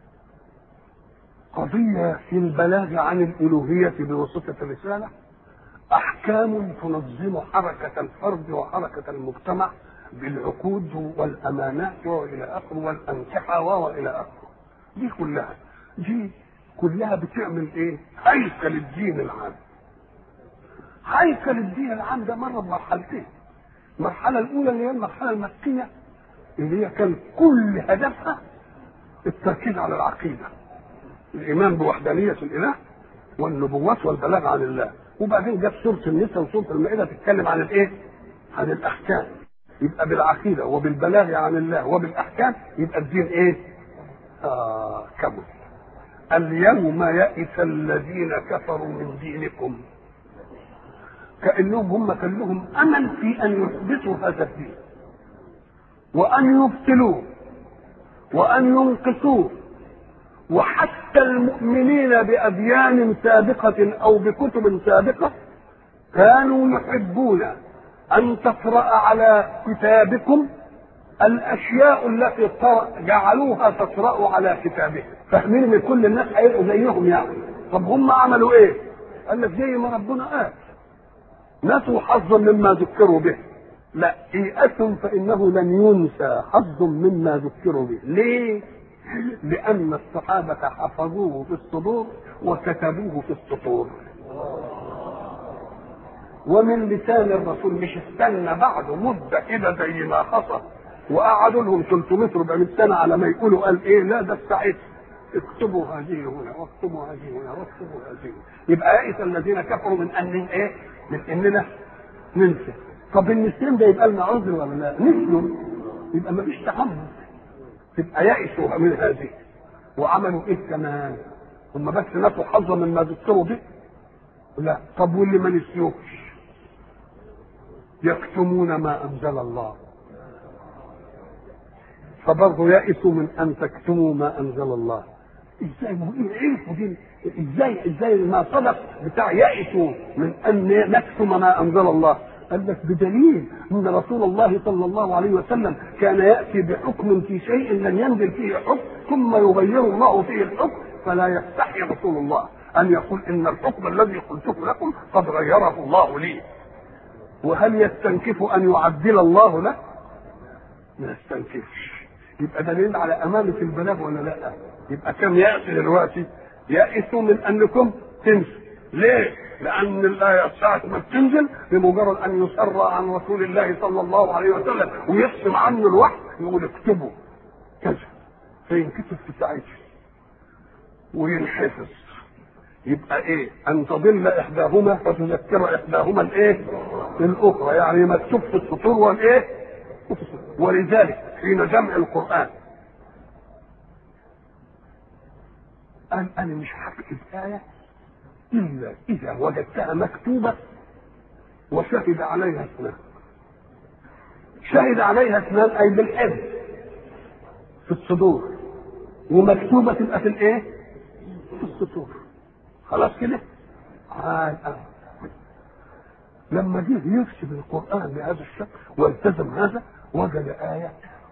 قضية في البلاغ عن الألوهية بواسطة الرسالة أحكام تنظم حركة الفرد وحركة المجتمع بالعقود والأمانات وإلى آخره والأنكحة وإلى آخره دي كلها دي كلها بتعمل إيه؟ هيكل الدين العام هيكل الدين العام ده مر بمرحلتين المرحلة الأولى اللي هي المرحلة المكية اللي هي كان كل هدفها التركيز على العقيدة الإيمان بوحدانية الإله والنبوات والبلاغ عن الله وبعدين جت سورة النساء وسورة المائدة تتكلم عن الإيه؟ عن الأحكام يبقى بالعقيدة وبالبلاغ عن الله وبالأحكام يبقى الدين إيه؟ آه كمل اليوم يئس الذين كفروا من دينكم كأنهم هم كان لهم أمل في أن يثبتوا هذا الدين وأن يبطلوه وأن ينقصوه وحتى المؤمنين بأديان سابقة أو بكتب سابقة كانوا يحبون أن تقرأ على كتابكم الأشياء التي جعلوها تقرأ على كتابهم فاهمين ان كل الناس هيبقوا زيهم يعني طب هم عملوا ايه؟ قال لك زي ما ربنا قال نسوا حظا مما ذكروا به لا يأسوا فإنه لن ينسى حظ مما ذكروا به ليه؟ لأن الصحابة حفظوه في الصدور وكتبوه في السطور ومن لسان الرسول مش استنى بعده مدة كده زي ما حصل وقعدوا لهم 300 400 سنة على ما يقولوا قال ايه لا ده السعيد اكتبوا هذه هنا واكتبوا هذه هنا واكتبوا هذه هنا يبقى يئس الذين كفروا من ان ايه؟ من اننا ننسى طب النسيان ده يبقى لنا عذر ولا لا؟ نسيوا يبقى ما فيش تحمل تبقى يئسوا من هذه وعملوا ايه كمان؟ هم بس نسوا حظا مما ذكروا به؟ لا طب واللي ما نسيوش يكتمون ما انزل الله فبرضه يئسوا من ان تكتموا ما انزل الله ازاي عرفوا دي ازاي ازاي ما صدق بتاع يئسوا من ان نكتم ما انزل الله قال لك بدليل ان رسول الله صلى الله عليه وسلم كان ياتي بحكم في شيء لم ينزل فيه حكم ثم يغير الله فيه الحكم فلا يستحي رسول الله ان يقول ان الحكم الذي قلته لكم قد غيره الله لي وهل يستنكف ان يعدل الله له؟ ما يستنكفش يبقى دليل على امانه البلاغ ولا لا يبقى كم يأس دلوقتي يأسوا من انكم تنسوا ليه لان الايه ساعه ما بتنزل بمجرد ان يسر عن رسول الله صلى الله عليه وسلم ويقسم عنه الوحي يقول اكتبوا كذا فينكتب في ساعتها وينحفظ يبقى ايه ان تضل احداهما فتذكر احداهما الايه الاخرى يعني مكتوب في السطور والايه ولذلك حين جمع القران قال انا مش هكتب ايه الا اذا وجدتها مكتوبه وشهد عليها اثنان شهد عليها اثنان اي بالحفظ في الصدور ومكتوبه تبقى في الايه في السطور خلاص كده آه آه. لما جه يكتب القرآن بهذا الشكل والتزم هذا وجد آية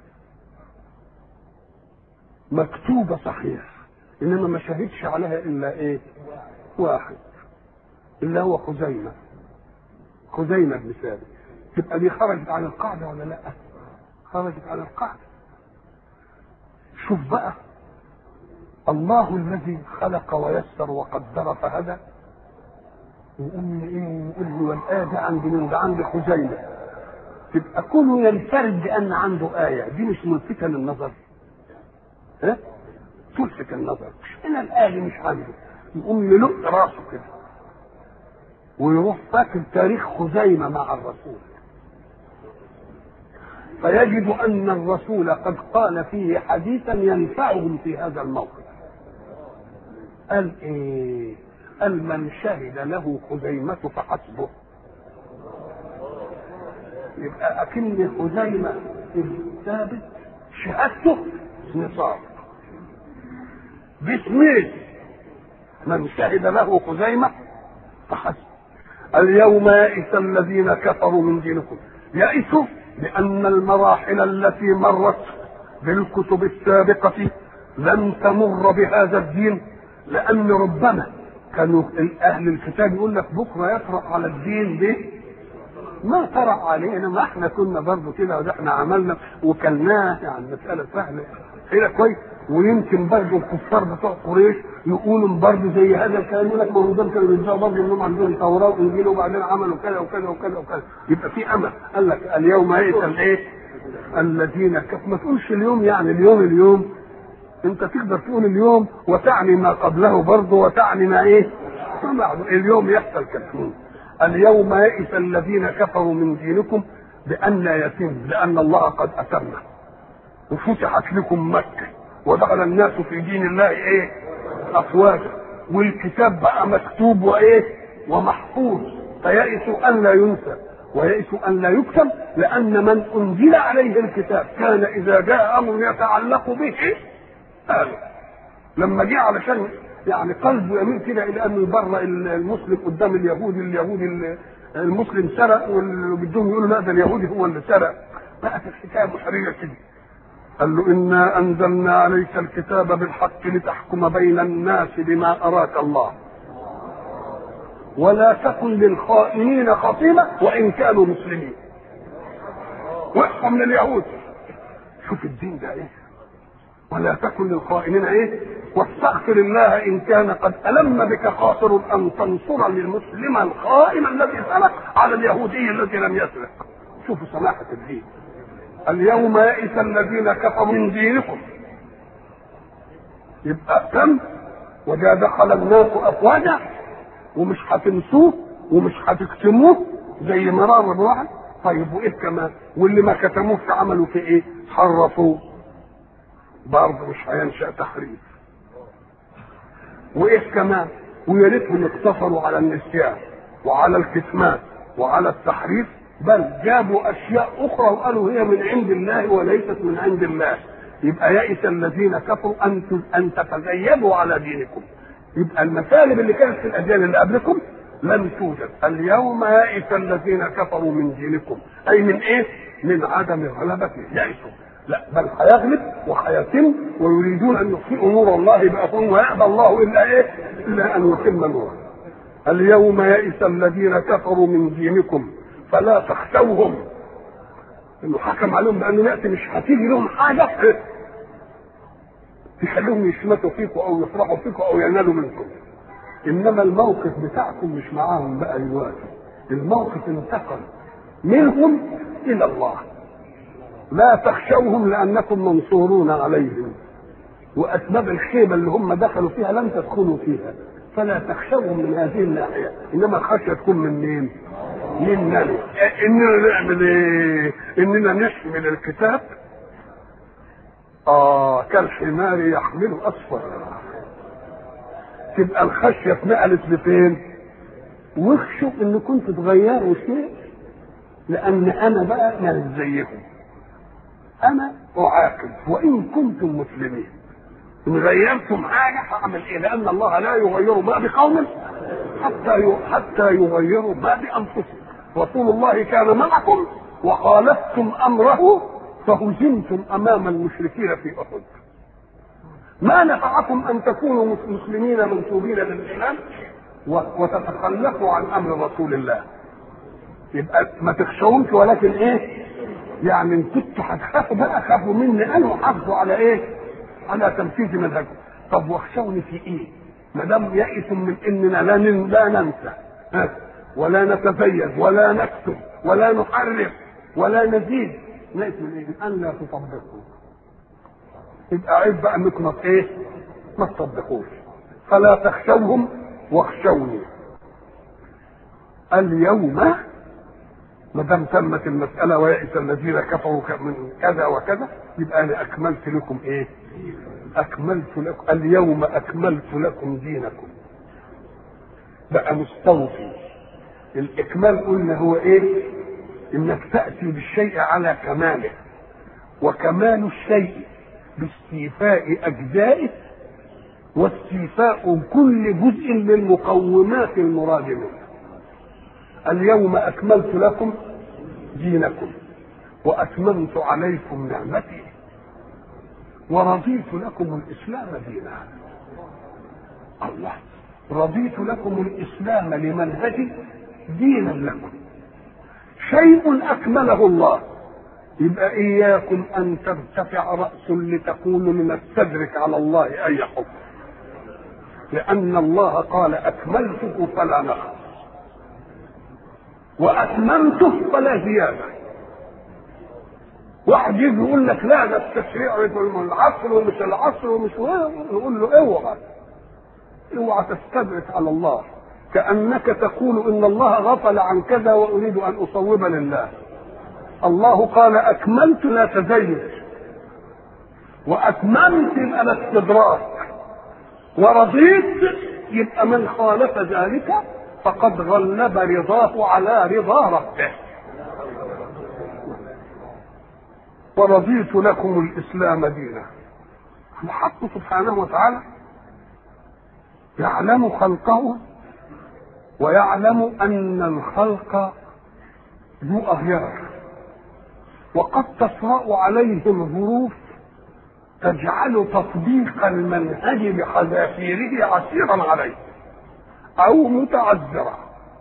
مكتوبة صحيح إنما ما شهدش عليها إلا إيه؟ واحد إلا هو خزيمة خزيمة بن ثابت تبقى دي خرجت عن القاعدة ولا لأ؟ خرجت عن القاعدة شوف بقى الله الذي خلق ويسر وقدر فهدى يقول لي ايه يقول لي والايه دي عندي من ده عندي خزيمه تبقى كونه ينفرد بان عنده ايه دي مش ملفتة للنظر ها تلفت النظر مش انا الايه دي مش عنده يقوم يلق راسه كده ويروح فاكر تاريخ خزيمه مع الرسول فيجد ان الرسول قد قال فيه حديثا ينفعهم في هذا الموقف قال ايه قال من شهد له خزيمة فحسبه يبقى أكن خزيمة ثابت شهادته نصاب باسمه من شهد له خزيمة فحسب اليوم يئس الذين كفروا من دينكم يئسوا لأن المراحل التي مرت بالكتب السابقة لم تمر بهذا الدين لأن ربما كانوا اهل الكتاب يقول لك بكره يطرا على الدين ده ما طرا علينا ما احنا كنا برضه كده وده احنا عملنا وكلناه يعني مساله سهله كده كويس ويمكن برضه الكفار بتوع قريش يقولوا برضه زي هذا الكلام يقول لك ما هو دول كانوا بيدعوا برضه انهم عندهم توراه وانجيل وبعدين عملوا كذا وكذا وكذا وكذا يبقى في امل قال لك اليوم يئس الايه؟ الذين كفروا ما تقولش اليوم يعني اليوم اليوم انت تقدر تقول اليوم وتعني ما قبله برضه وتعني ما ايه ما بعده اليوم يحصل كده اليوم يئس الذين كفروا من دينكم بأن يتم لأن الله قد أتمه وفتحت لكم مكة ودخل الناس في دين الله ايه أفواجا والكتاب بقى مكتوب وايه ومحفوظ فيئسوا أن لا ينسى ويئسوا أن لا يكتب لأن من أنزل عليه الكتاب كان إذا جاء أمر يتعلق به قال لما جه علشان يعني قلبه يميل كده الى انه يبرأ المسلم قدام اليهودي اليهودي المسلم سرق وبدهم يقولوا لا ده اليهودي هو اللي سرق بقت الحكايه محرجه كده قال له انا انزلنا عليك الكتاب بالحق لتحكم بين الناس بما اراك الله ولا تكن للخائنين خصيمه وان كانوا مسلمين واحكم لليهود شوف الدين ده ايه ولا تكن للخائنين ايه واستغفر الله ان كان قد الم بك خاطر ان تنصر المسلم الخائن الذي سرق على اليهودي الذي لم يسرق شوفوا سماحه الدين اليوم يئس الذين كفروا من دينكم يبقى تم وجاء دخل الناس افواجا ومش هتنسوه ومش هتكتموه زي مرار الواحد طيب وايه كمان واللي ما كتموه عملوا في ايه حرفوه برضه مش هينشا تحريف وايه كمان ويا ريتهم اقتصروا على النسيان وعلى الكتمان وعلى التحريف بل جابوا اشياء اخرى وقالوا هي من عند الله وليست من عند الله يبقى يئس الذين كفروا ان ان تتغيبوا على دينكم يبقى المسالب اللي كانت في الاجيال اللي قبلكم لم توجد اليوم يئس الذين كفروا من دينكم اي من ايه من عدم غلبته يئسوا لا بل هيغلب وهيتم ويريدون ان يخفئوا نور الله بافواههم ويأبى الله الا ايه؟ الا ان يتم نوره. اليوم يئس الذين كفروا من دينكم فلا تخشوهم انه حكم عليهم بانه ياتي مش هتيجي لهم حاجه تخليهم يشمتوا فيكم او يفرحوا فيكم او ينالوا منكم انما الموقف بتاعكم مش معاهم بقى دلوقتي الموقف انتقل منهم الى الله لا تخشوهم لانكم منصورون عليهم واسباب الخيبه اللي هم دخلوا فيها لم تدخلوا فيها فلا تخشوهم من هذه الناحيه انما الخشيه تكون من مين؟ مننا اننا نعمل ايه؟ اننا نحمل الكتاب اه كالحمار يحمل اسفرا تبقى الخشيه اتنقلت لفين؟ واخشوا ان كنتوا تغيروا شيء لان انا بقى مش زيكم انا اعاقب وان كنتم مسلمين ان غيرتم حاجه هعمل ايه؟ لان الله لا يغير ما بقوم حتى حتى يغيروا ما بانفسهم رسول الله كان معكم وخالفتم امره فهزمتم امام المشركين في احد ما نفعكم ان تكونوا مسلمين منسوبين للاسلام وتتخلفوا عن امر رسول الله يبقى ما تخشوهمش ولكن ايه يعني ان كنتوا هتخافوا بقى خافوا مني انا وحافظوا على ايه على تنفيذ منهجكم طب واخشوني في ايه ما دام يئسوا من اننا لا لا ننسى ولا نتزيد ولا نكتب ولا نحرف ولا نزيد نئس من ايه ان لا تطبقوا يبقى عيب بقى انكم ما ايه ما تطبقوش فلا تخشوهم واخشوني اليوم ما دام تمت المسألة ويئس الذين كفروا من كذا وكذا يبقى أنا أكملت لكم إيه؟ أكملت لكم اليوم أكملت لكم دينكم بقى مستوفي الإكمال قلنا هو إيه؟ إنك تأتي بالشيء على كماله وكمال الشيء باستيفاء أجزائه واستيفاء كل جزء من مقومات المراد منه اليوم أكملت لكم دينكم وأتممت عليكم نعمتي ورضيت لكم الإسلام دينا الله رضيت لكم الإسلام لمنهج دينا لكم شيء أكمله الله يبقى إياكم أن ترتفع رأس لتقول لنستدرك على الله أي حكم لأن الله قال أكملته فلا نقص وأتممته فلا زيادة واحد يجي يقول لك لا ده التشريع العصر ومش العصر ومش نقول له اوعى اوعى تستدرك على الله كأنك تقول إن الله غفل عن كذا وأريد أن أصوب لله الله قال أكملت لا تزيد وأتممت يبقى الاستدراك ورضيت يبقى من خالف ذلك فقد غلب رضاه على رضا ربه ورضيت لكم الإسلام دينا الحق سبحانه وتعالى يعلم خلقه ويعلم أن الخلق ذو أغيار وقد تطرأ عليهم ظروف تجعل تطبيق المنهج بحذافيره عسيرا عليه أو متعذرا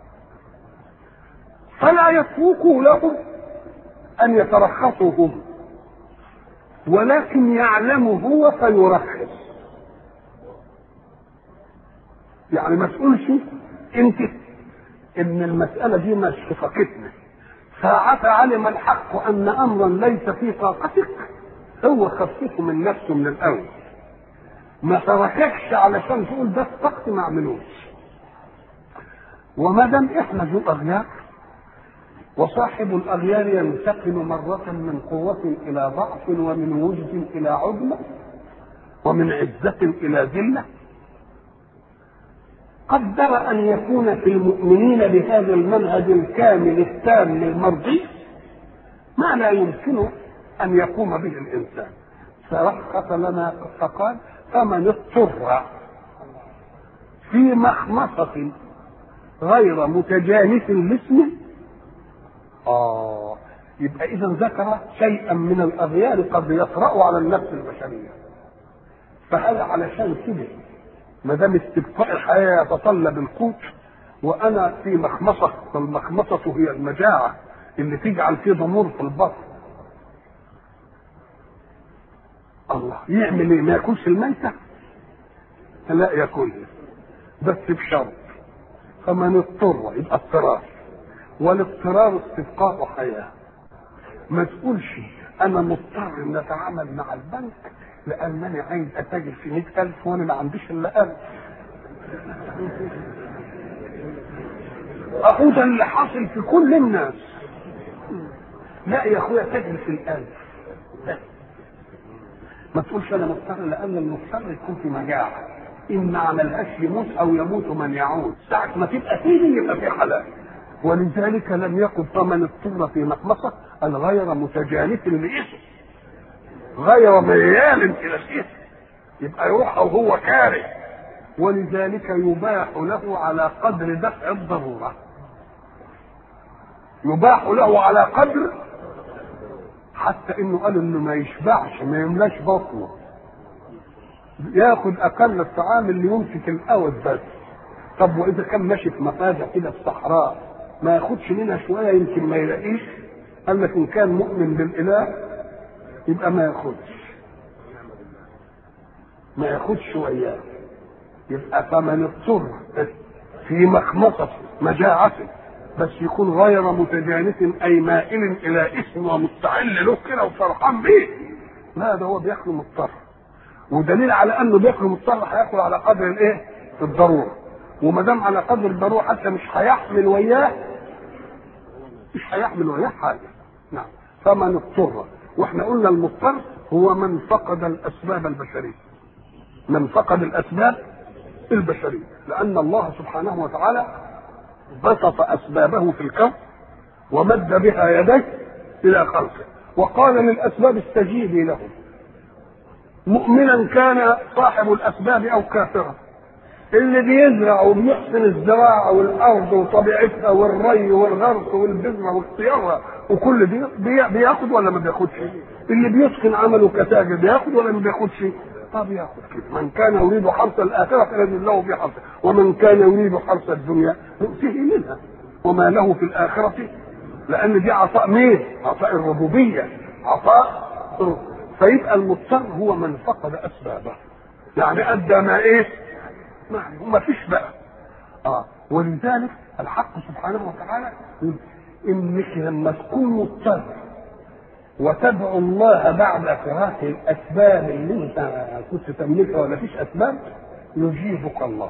فلا يترك لهم أن يترخصوا هم ولكن يعلم هو فيرخص يعني ما تقولش انت ان المسألة دي مش في طاقتنا ساعة علم الحق ان امرا ليس في طاقتك هو خففه من نفسه من الاول ما ترككش علشان تقول ده في طاقتي ما اعملوش وما دام احنا ذو اغيار وصاحب الاغيار ينتقل مرة من قوة الى ضعف ومن وجد الى عظمة ومن عزة الى ذلة قدر ان يكون في المؤمنين بهذا المنهج الكامل التام المرضي ما لا يمكن ان يقوم به الانسان فرخص لنا فقال فمن اضطر في مخمصة غير متجانس لاسمه آه يبقى إذا ذكر شيئا من الأغيار قد يطرأ على النفس البشرية فهذا علشان كده ما دام استبقاء الحياة يتطلب القوت وأنا في مخمصة فالمخمصة هي المجاعة اللي تجعل فيه ضمور في البطن الله يعمل ايه ما ياكلش الميتة لا ياكلها بس بشرط فمن اضطر يبقى اضطرار والاضطرار استبقاء حياه ما تقولش انا مضطر ان اتعامل مع البنك لانني عايز اتاجر في مئة الف وانا ما عنديش الا الف اهو ده اللي حاصل في كل الناس لا يا اخويا تاجر في الالف ما تقولش انا مضطر لان المضطر يكون في مجاعه ان ما عملهاش يموت او يموت من يعود ساعه ما تبقى فيه يبقى في حلال ولذلك لم يكن فمن اضطر في مخمصه الغير متجانف لاسم غير ميال الى الاسم يبقى يروح وهو كاره ولذلك يباح له على قدر دفع الضروره يباح له على قدر حتى انه قال انه ما يشبعش ما يملاش بطنه ياخد اقل الطعام اللي يمسك الاود بس طب واذا كان ماشي في مفازه كده في الصحراء ما ياخدش منها شويه يمكن ما يلاقيش قال لك ان كان مؤمن بالاله يبقى ما ياخدش ما ياخدش وياه يبقى فمن اضطر في مخمصة مجاعة بس يكون غير متجانس اي مائل الى اسم ومستعل له كده وفرحان بيه لا ده هو بياكل مضطر ودليل على انه بياكل مضطر هياكل على قدر الايه؟ الضروره وما دام على قدر الضروره حتى مش هيحمل وياه مش هيحمل وياه حاجه نعم فمن اضطر واحنا قلنا المضطر هو من فقد الاسباب البشريه من فقد الاسباب البشريه لان الله سبحانه وتعالى بسط اسبابه في الكون ومد بها يديه الى خلقه وقال للاسباب استجيبي لهم مؤمنا كان صاحب الاسباب او كافرا اللي بيزرع وبيحسن الزراعه والارض وطبيعتها والري والغرس والبذره واختيارها وكل دي بي- بياخد ولا ما بياخدش؟ اللي بيتقن عمله كتاجر بياخد ولا ما بياخدش؟ اه بياخد كده من كان يريد حرث الاخره فليجد له في حرثه ومن كان يريد حرث الدنيا نؤتيه منها وما له في الاخره لان دي عطاء مين؟ عطاء الربوبيه عطاء الربوبية. فيبقى المضطر هو من فقد اسبابه يعني ادى ما ايه؟ ما ما فيش بقى اه ولذلك الحق سبحانه وتعالى يقول انك لما تكون مضطر وتدعو الله بعد فراق الاسباب اللي انت كنت تملكها ولا فيش اسباب يجيبك الله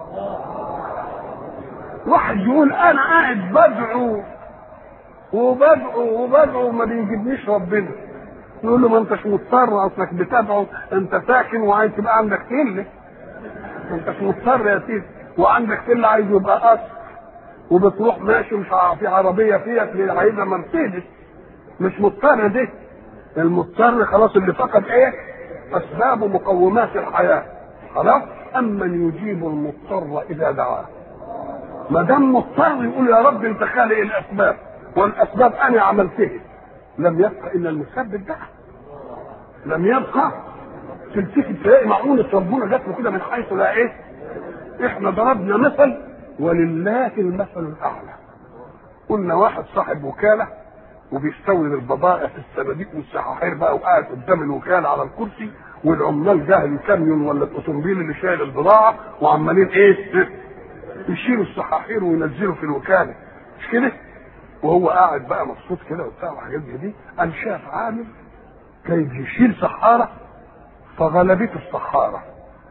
واحد يقول انا قاعد بدعو وبدعو وبدعو وما بيجيبنيش ربنا يقول له ما انتش مضطر اصلك بتدعو انت ساكن وعايز تبقى عندك تله ما انتش مضطر يا سيدي وعندك تله عايز يبقى قصر وبتروح ماشي مش ع- في عربيه فيها عايزها مرسيدس مش مضطر دي المضطر خلاص اللي فقد ايه اسباب مقومات الحياه خلاص امن يجيب المضطر اذا دعاه ما دام مضطر يقول يا رب انت خالق الاسباب والاسباب انا عملتها لم يبقى الا المسبب ده لم يبقى تلتفت تلاقي معونة ربنا جات له كده من حيث لا ايه احنا ضربنا مثل ولله المثل الاعلى قلنا واحد صاحب وكاله وبيستورد البضائع في الصناديق والسحاحير بقى وقاعد قدام الوكاله على الكرسي والعمال جاهل الكاميون ولا الاوتوموبيل اللي شايل البضاعه وعمالين ايه يشيلوا السحاحير وينزلوا في الوكاله مش كده؟ وهو قاعد بقى مبسوط كده وبتاع وحاجات زي دي قام شاف عامل كان يشيل سحاره فغلبته السحاره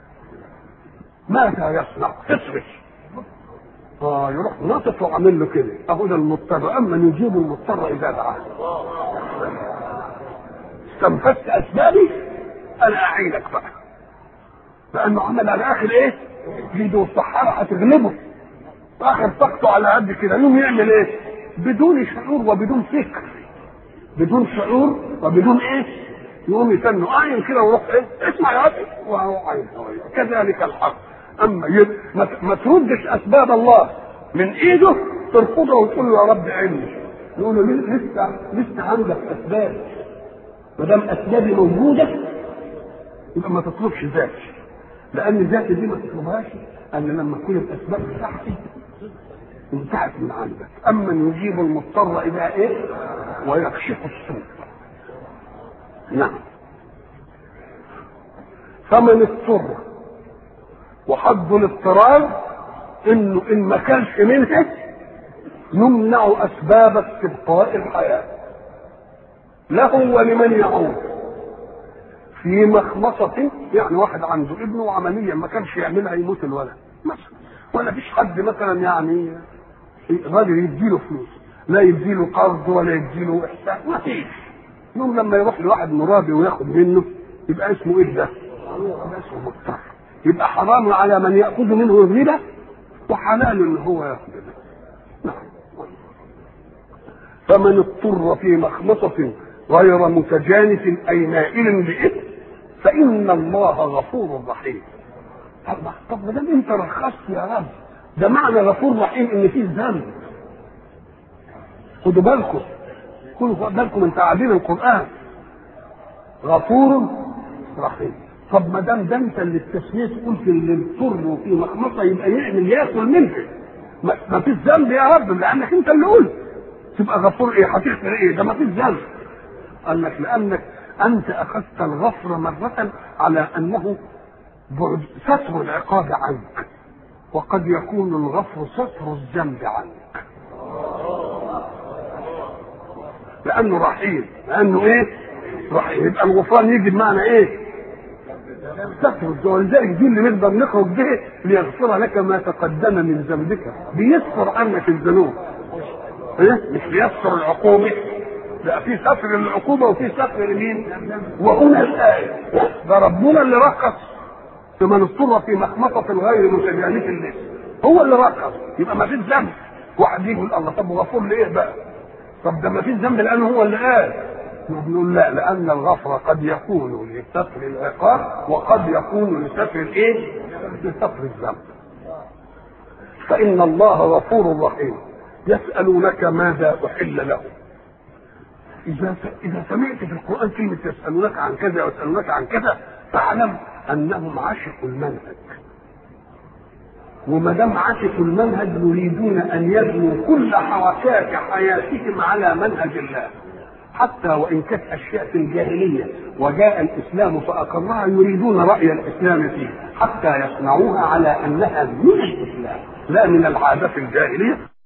ماذا يصنع؟ اصرف اه يروح ناطط وعامل له كده اهو ده المضطر اما يجيب المضطر اذا دعاه استنفذت اسبابي انا اعينك بقى لانه عمل على اخر ايه؟ ايده الصحارى هتغلبه اخر طاقته على قد كده يوم يعمل ايه؟ بدون شعور وبدون فكر بدون شعور وبدون ايه؟ يقوم يتنوا عين كده ويروح ايه؟ اسمع يا اخي وهو عين كذلك الحق اما يد... ما... ما تردش اسباب الله من ايده ترفضه وتقول له يا رب عيني يقول له لسه لسه عندك اسباب ما دام اسبابي موجوده يبقى ما تطلبش ذاتي لان ذاتي دي ما تطلبهاش انا لما تكون الاسباب بتاعتي انتهت من عندك اما يجيب المضطر اذا ايه ويكشف السوء نعم فمن اضطر وحد الاضطرار انه ان ما كانش منها يمنع اسباب استبقاء الحياه له ولمن يعود في مخمصة يعني واحد عنده ابنه وعمليا ما كانش يعملها يموت الولد مثلا ولا فيش حد مثلا يعني راجل يديله فلوس لا يديله قرض ولا يديله احسان ما فيش يوم لما يروح لواحد مرابي وياخد منه يبقى اسمه ايه ده؟ يبقى اسمه مضطر يبقى حرام على من ياخذ منه الربا وحلال ان هو ياخذ الربا نعم فمن اضطر في مخمصة غير متجانف أي مائل لإثم فإن الله غفور رحيم الله طب ما دام أنت رخصت يا رب ده معنى غفور رحيم إن فيه ذنب خدوا بالكم خدوا بالكم من تعابير القرآن غفور رحيم طب ما دام ده انت اللي استثنيت قلت اللي اضطر في مخمصه يبقى يعمل ياكل منها ما, ما فيش ذنب يا رب لانك انت اللي قلت تبقى غفور ايه هتغفر ايه ده ما فيش ذنب قال لك لانك انت اخذت الغفر مره على انه بعد ستر العقاب عنك وقد يكون الغفر ستر الذنب عنك لانه رحيم لانه ايه رحيم يبقى الغفران يجي بمعنى ايه ستر ولذلك دي اللي نقدر نخرج به ليغفر لك ما تقدم من ذنبك بيستر عنك الذنوب ايه مش بيستر العقوبه لا في ستر للعقوبه وفي ستر لمين؟ وهنا الايه ده ربنا اللي رخص في من اضطر في مخمصه غير متجانف للناس هو اللي رخص يبقى ما فيش ذنب واحد يجي يقول الله طب غفور ليه بقى؟ طب ده ما فيش ذنب لانه هو اللي قال نقول لا لان الغفر قد يكون لستر العقاب وقد يكون لستر الايه؟ لستر الذنب فان الله غفور رحيم يسالونك ماذا احل لهم اذا اذا سمعت في القران كلمه يسالونك عن كذا ويسالونك عن كذا فاعلم انهم عشقوا المنهج وما دام عشقوا المنهج يريدون ان يبنوا كل حركات حياتهم على منهج الله حتى وان كانت اشياء في الجاهليه وجاء الاسلام فاقرها يريدون راي الاسلام فيه حتى يصنعوها على انها من الاسلام لا من العادات الجاهليه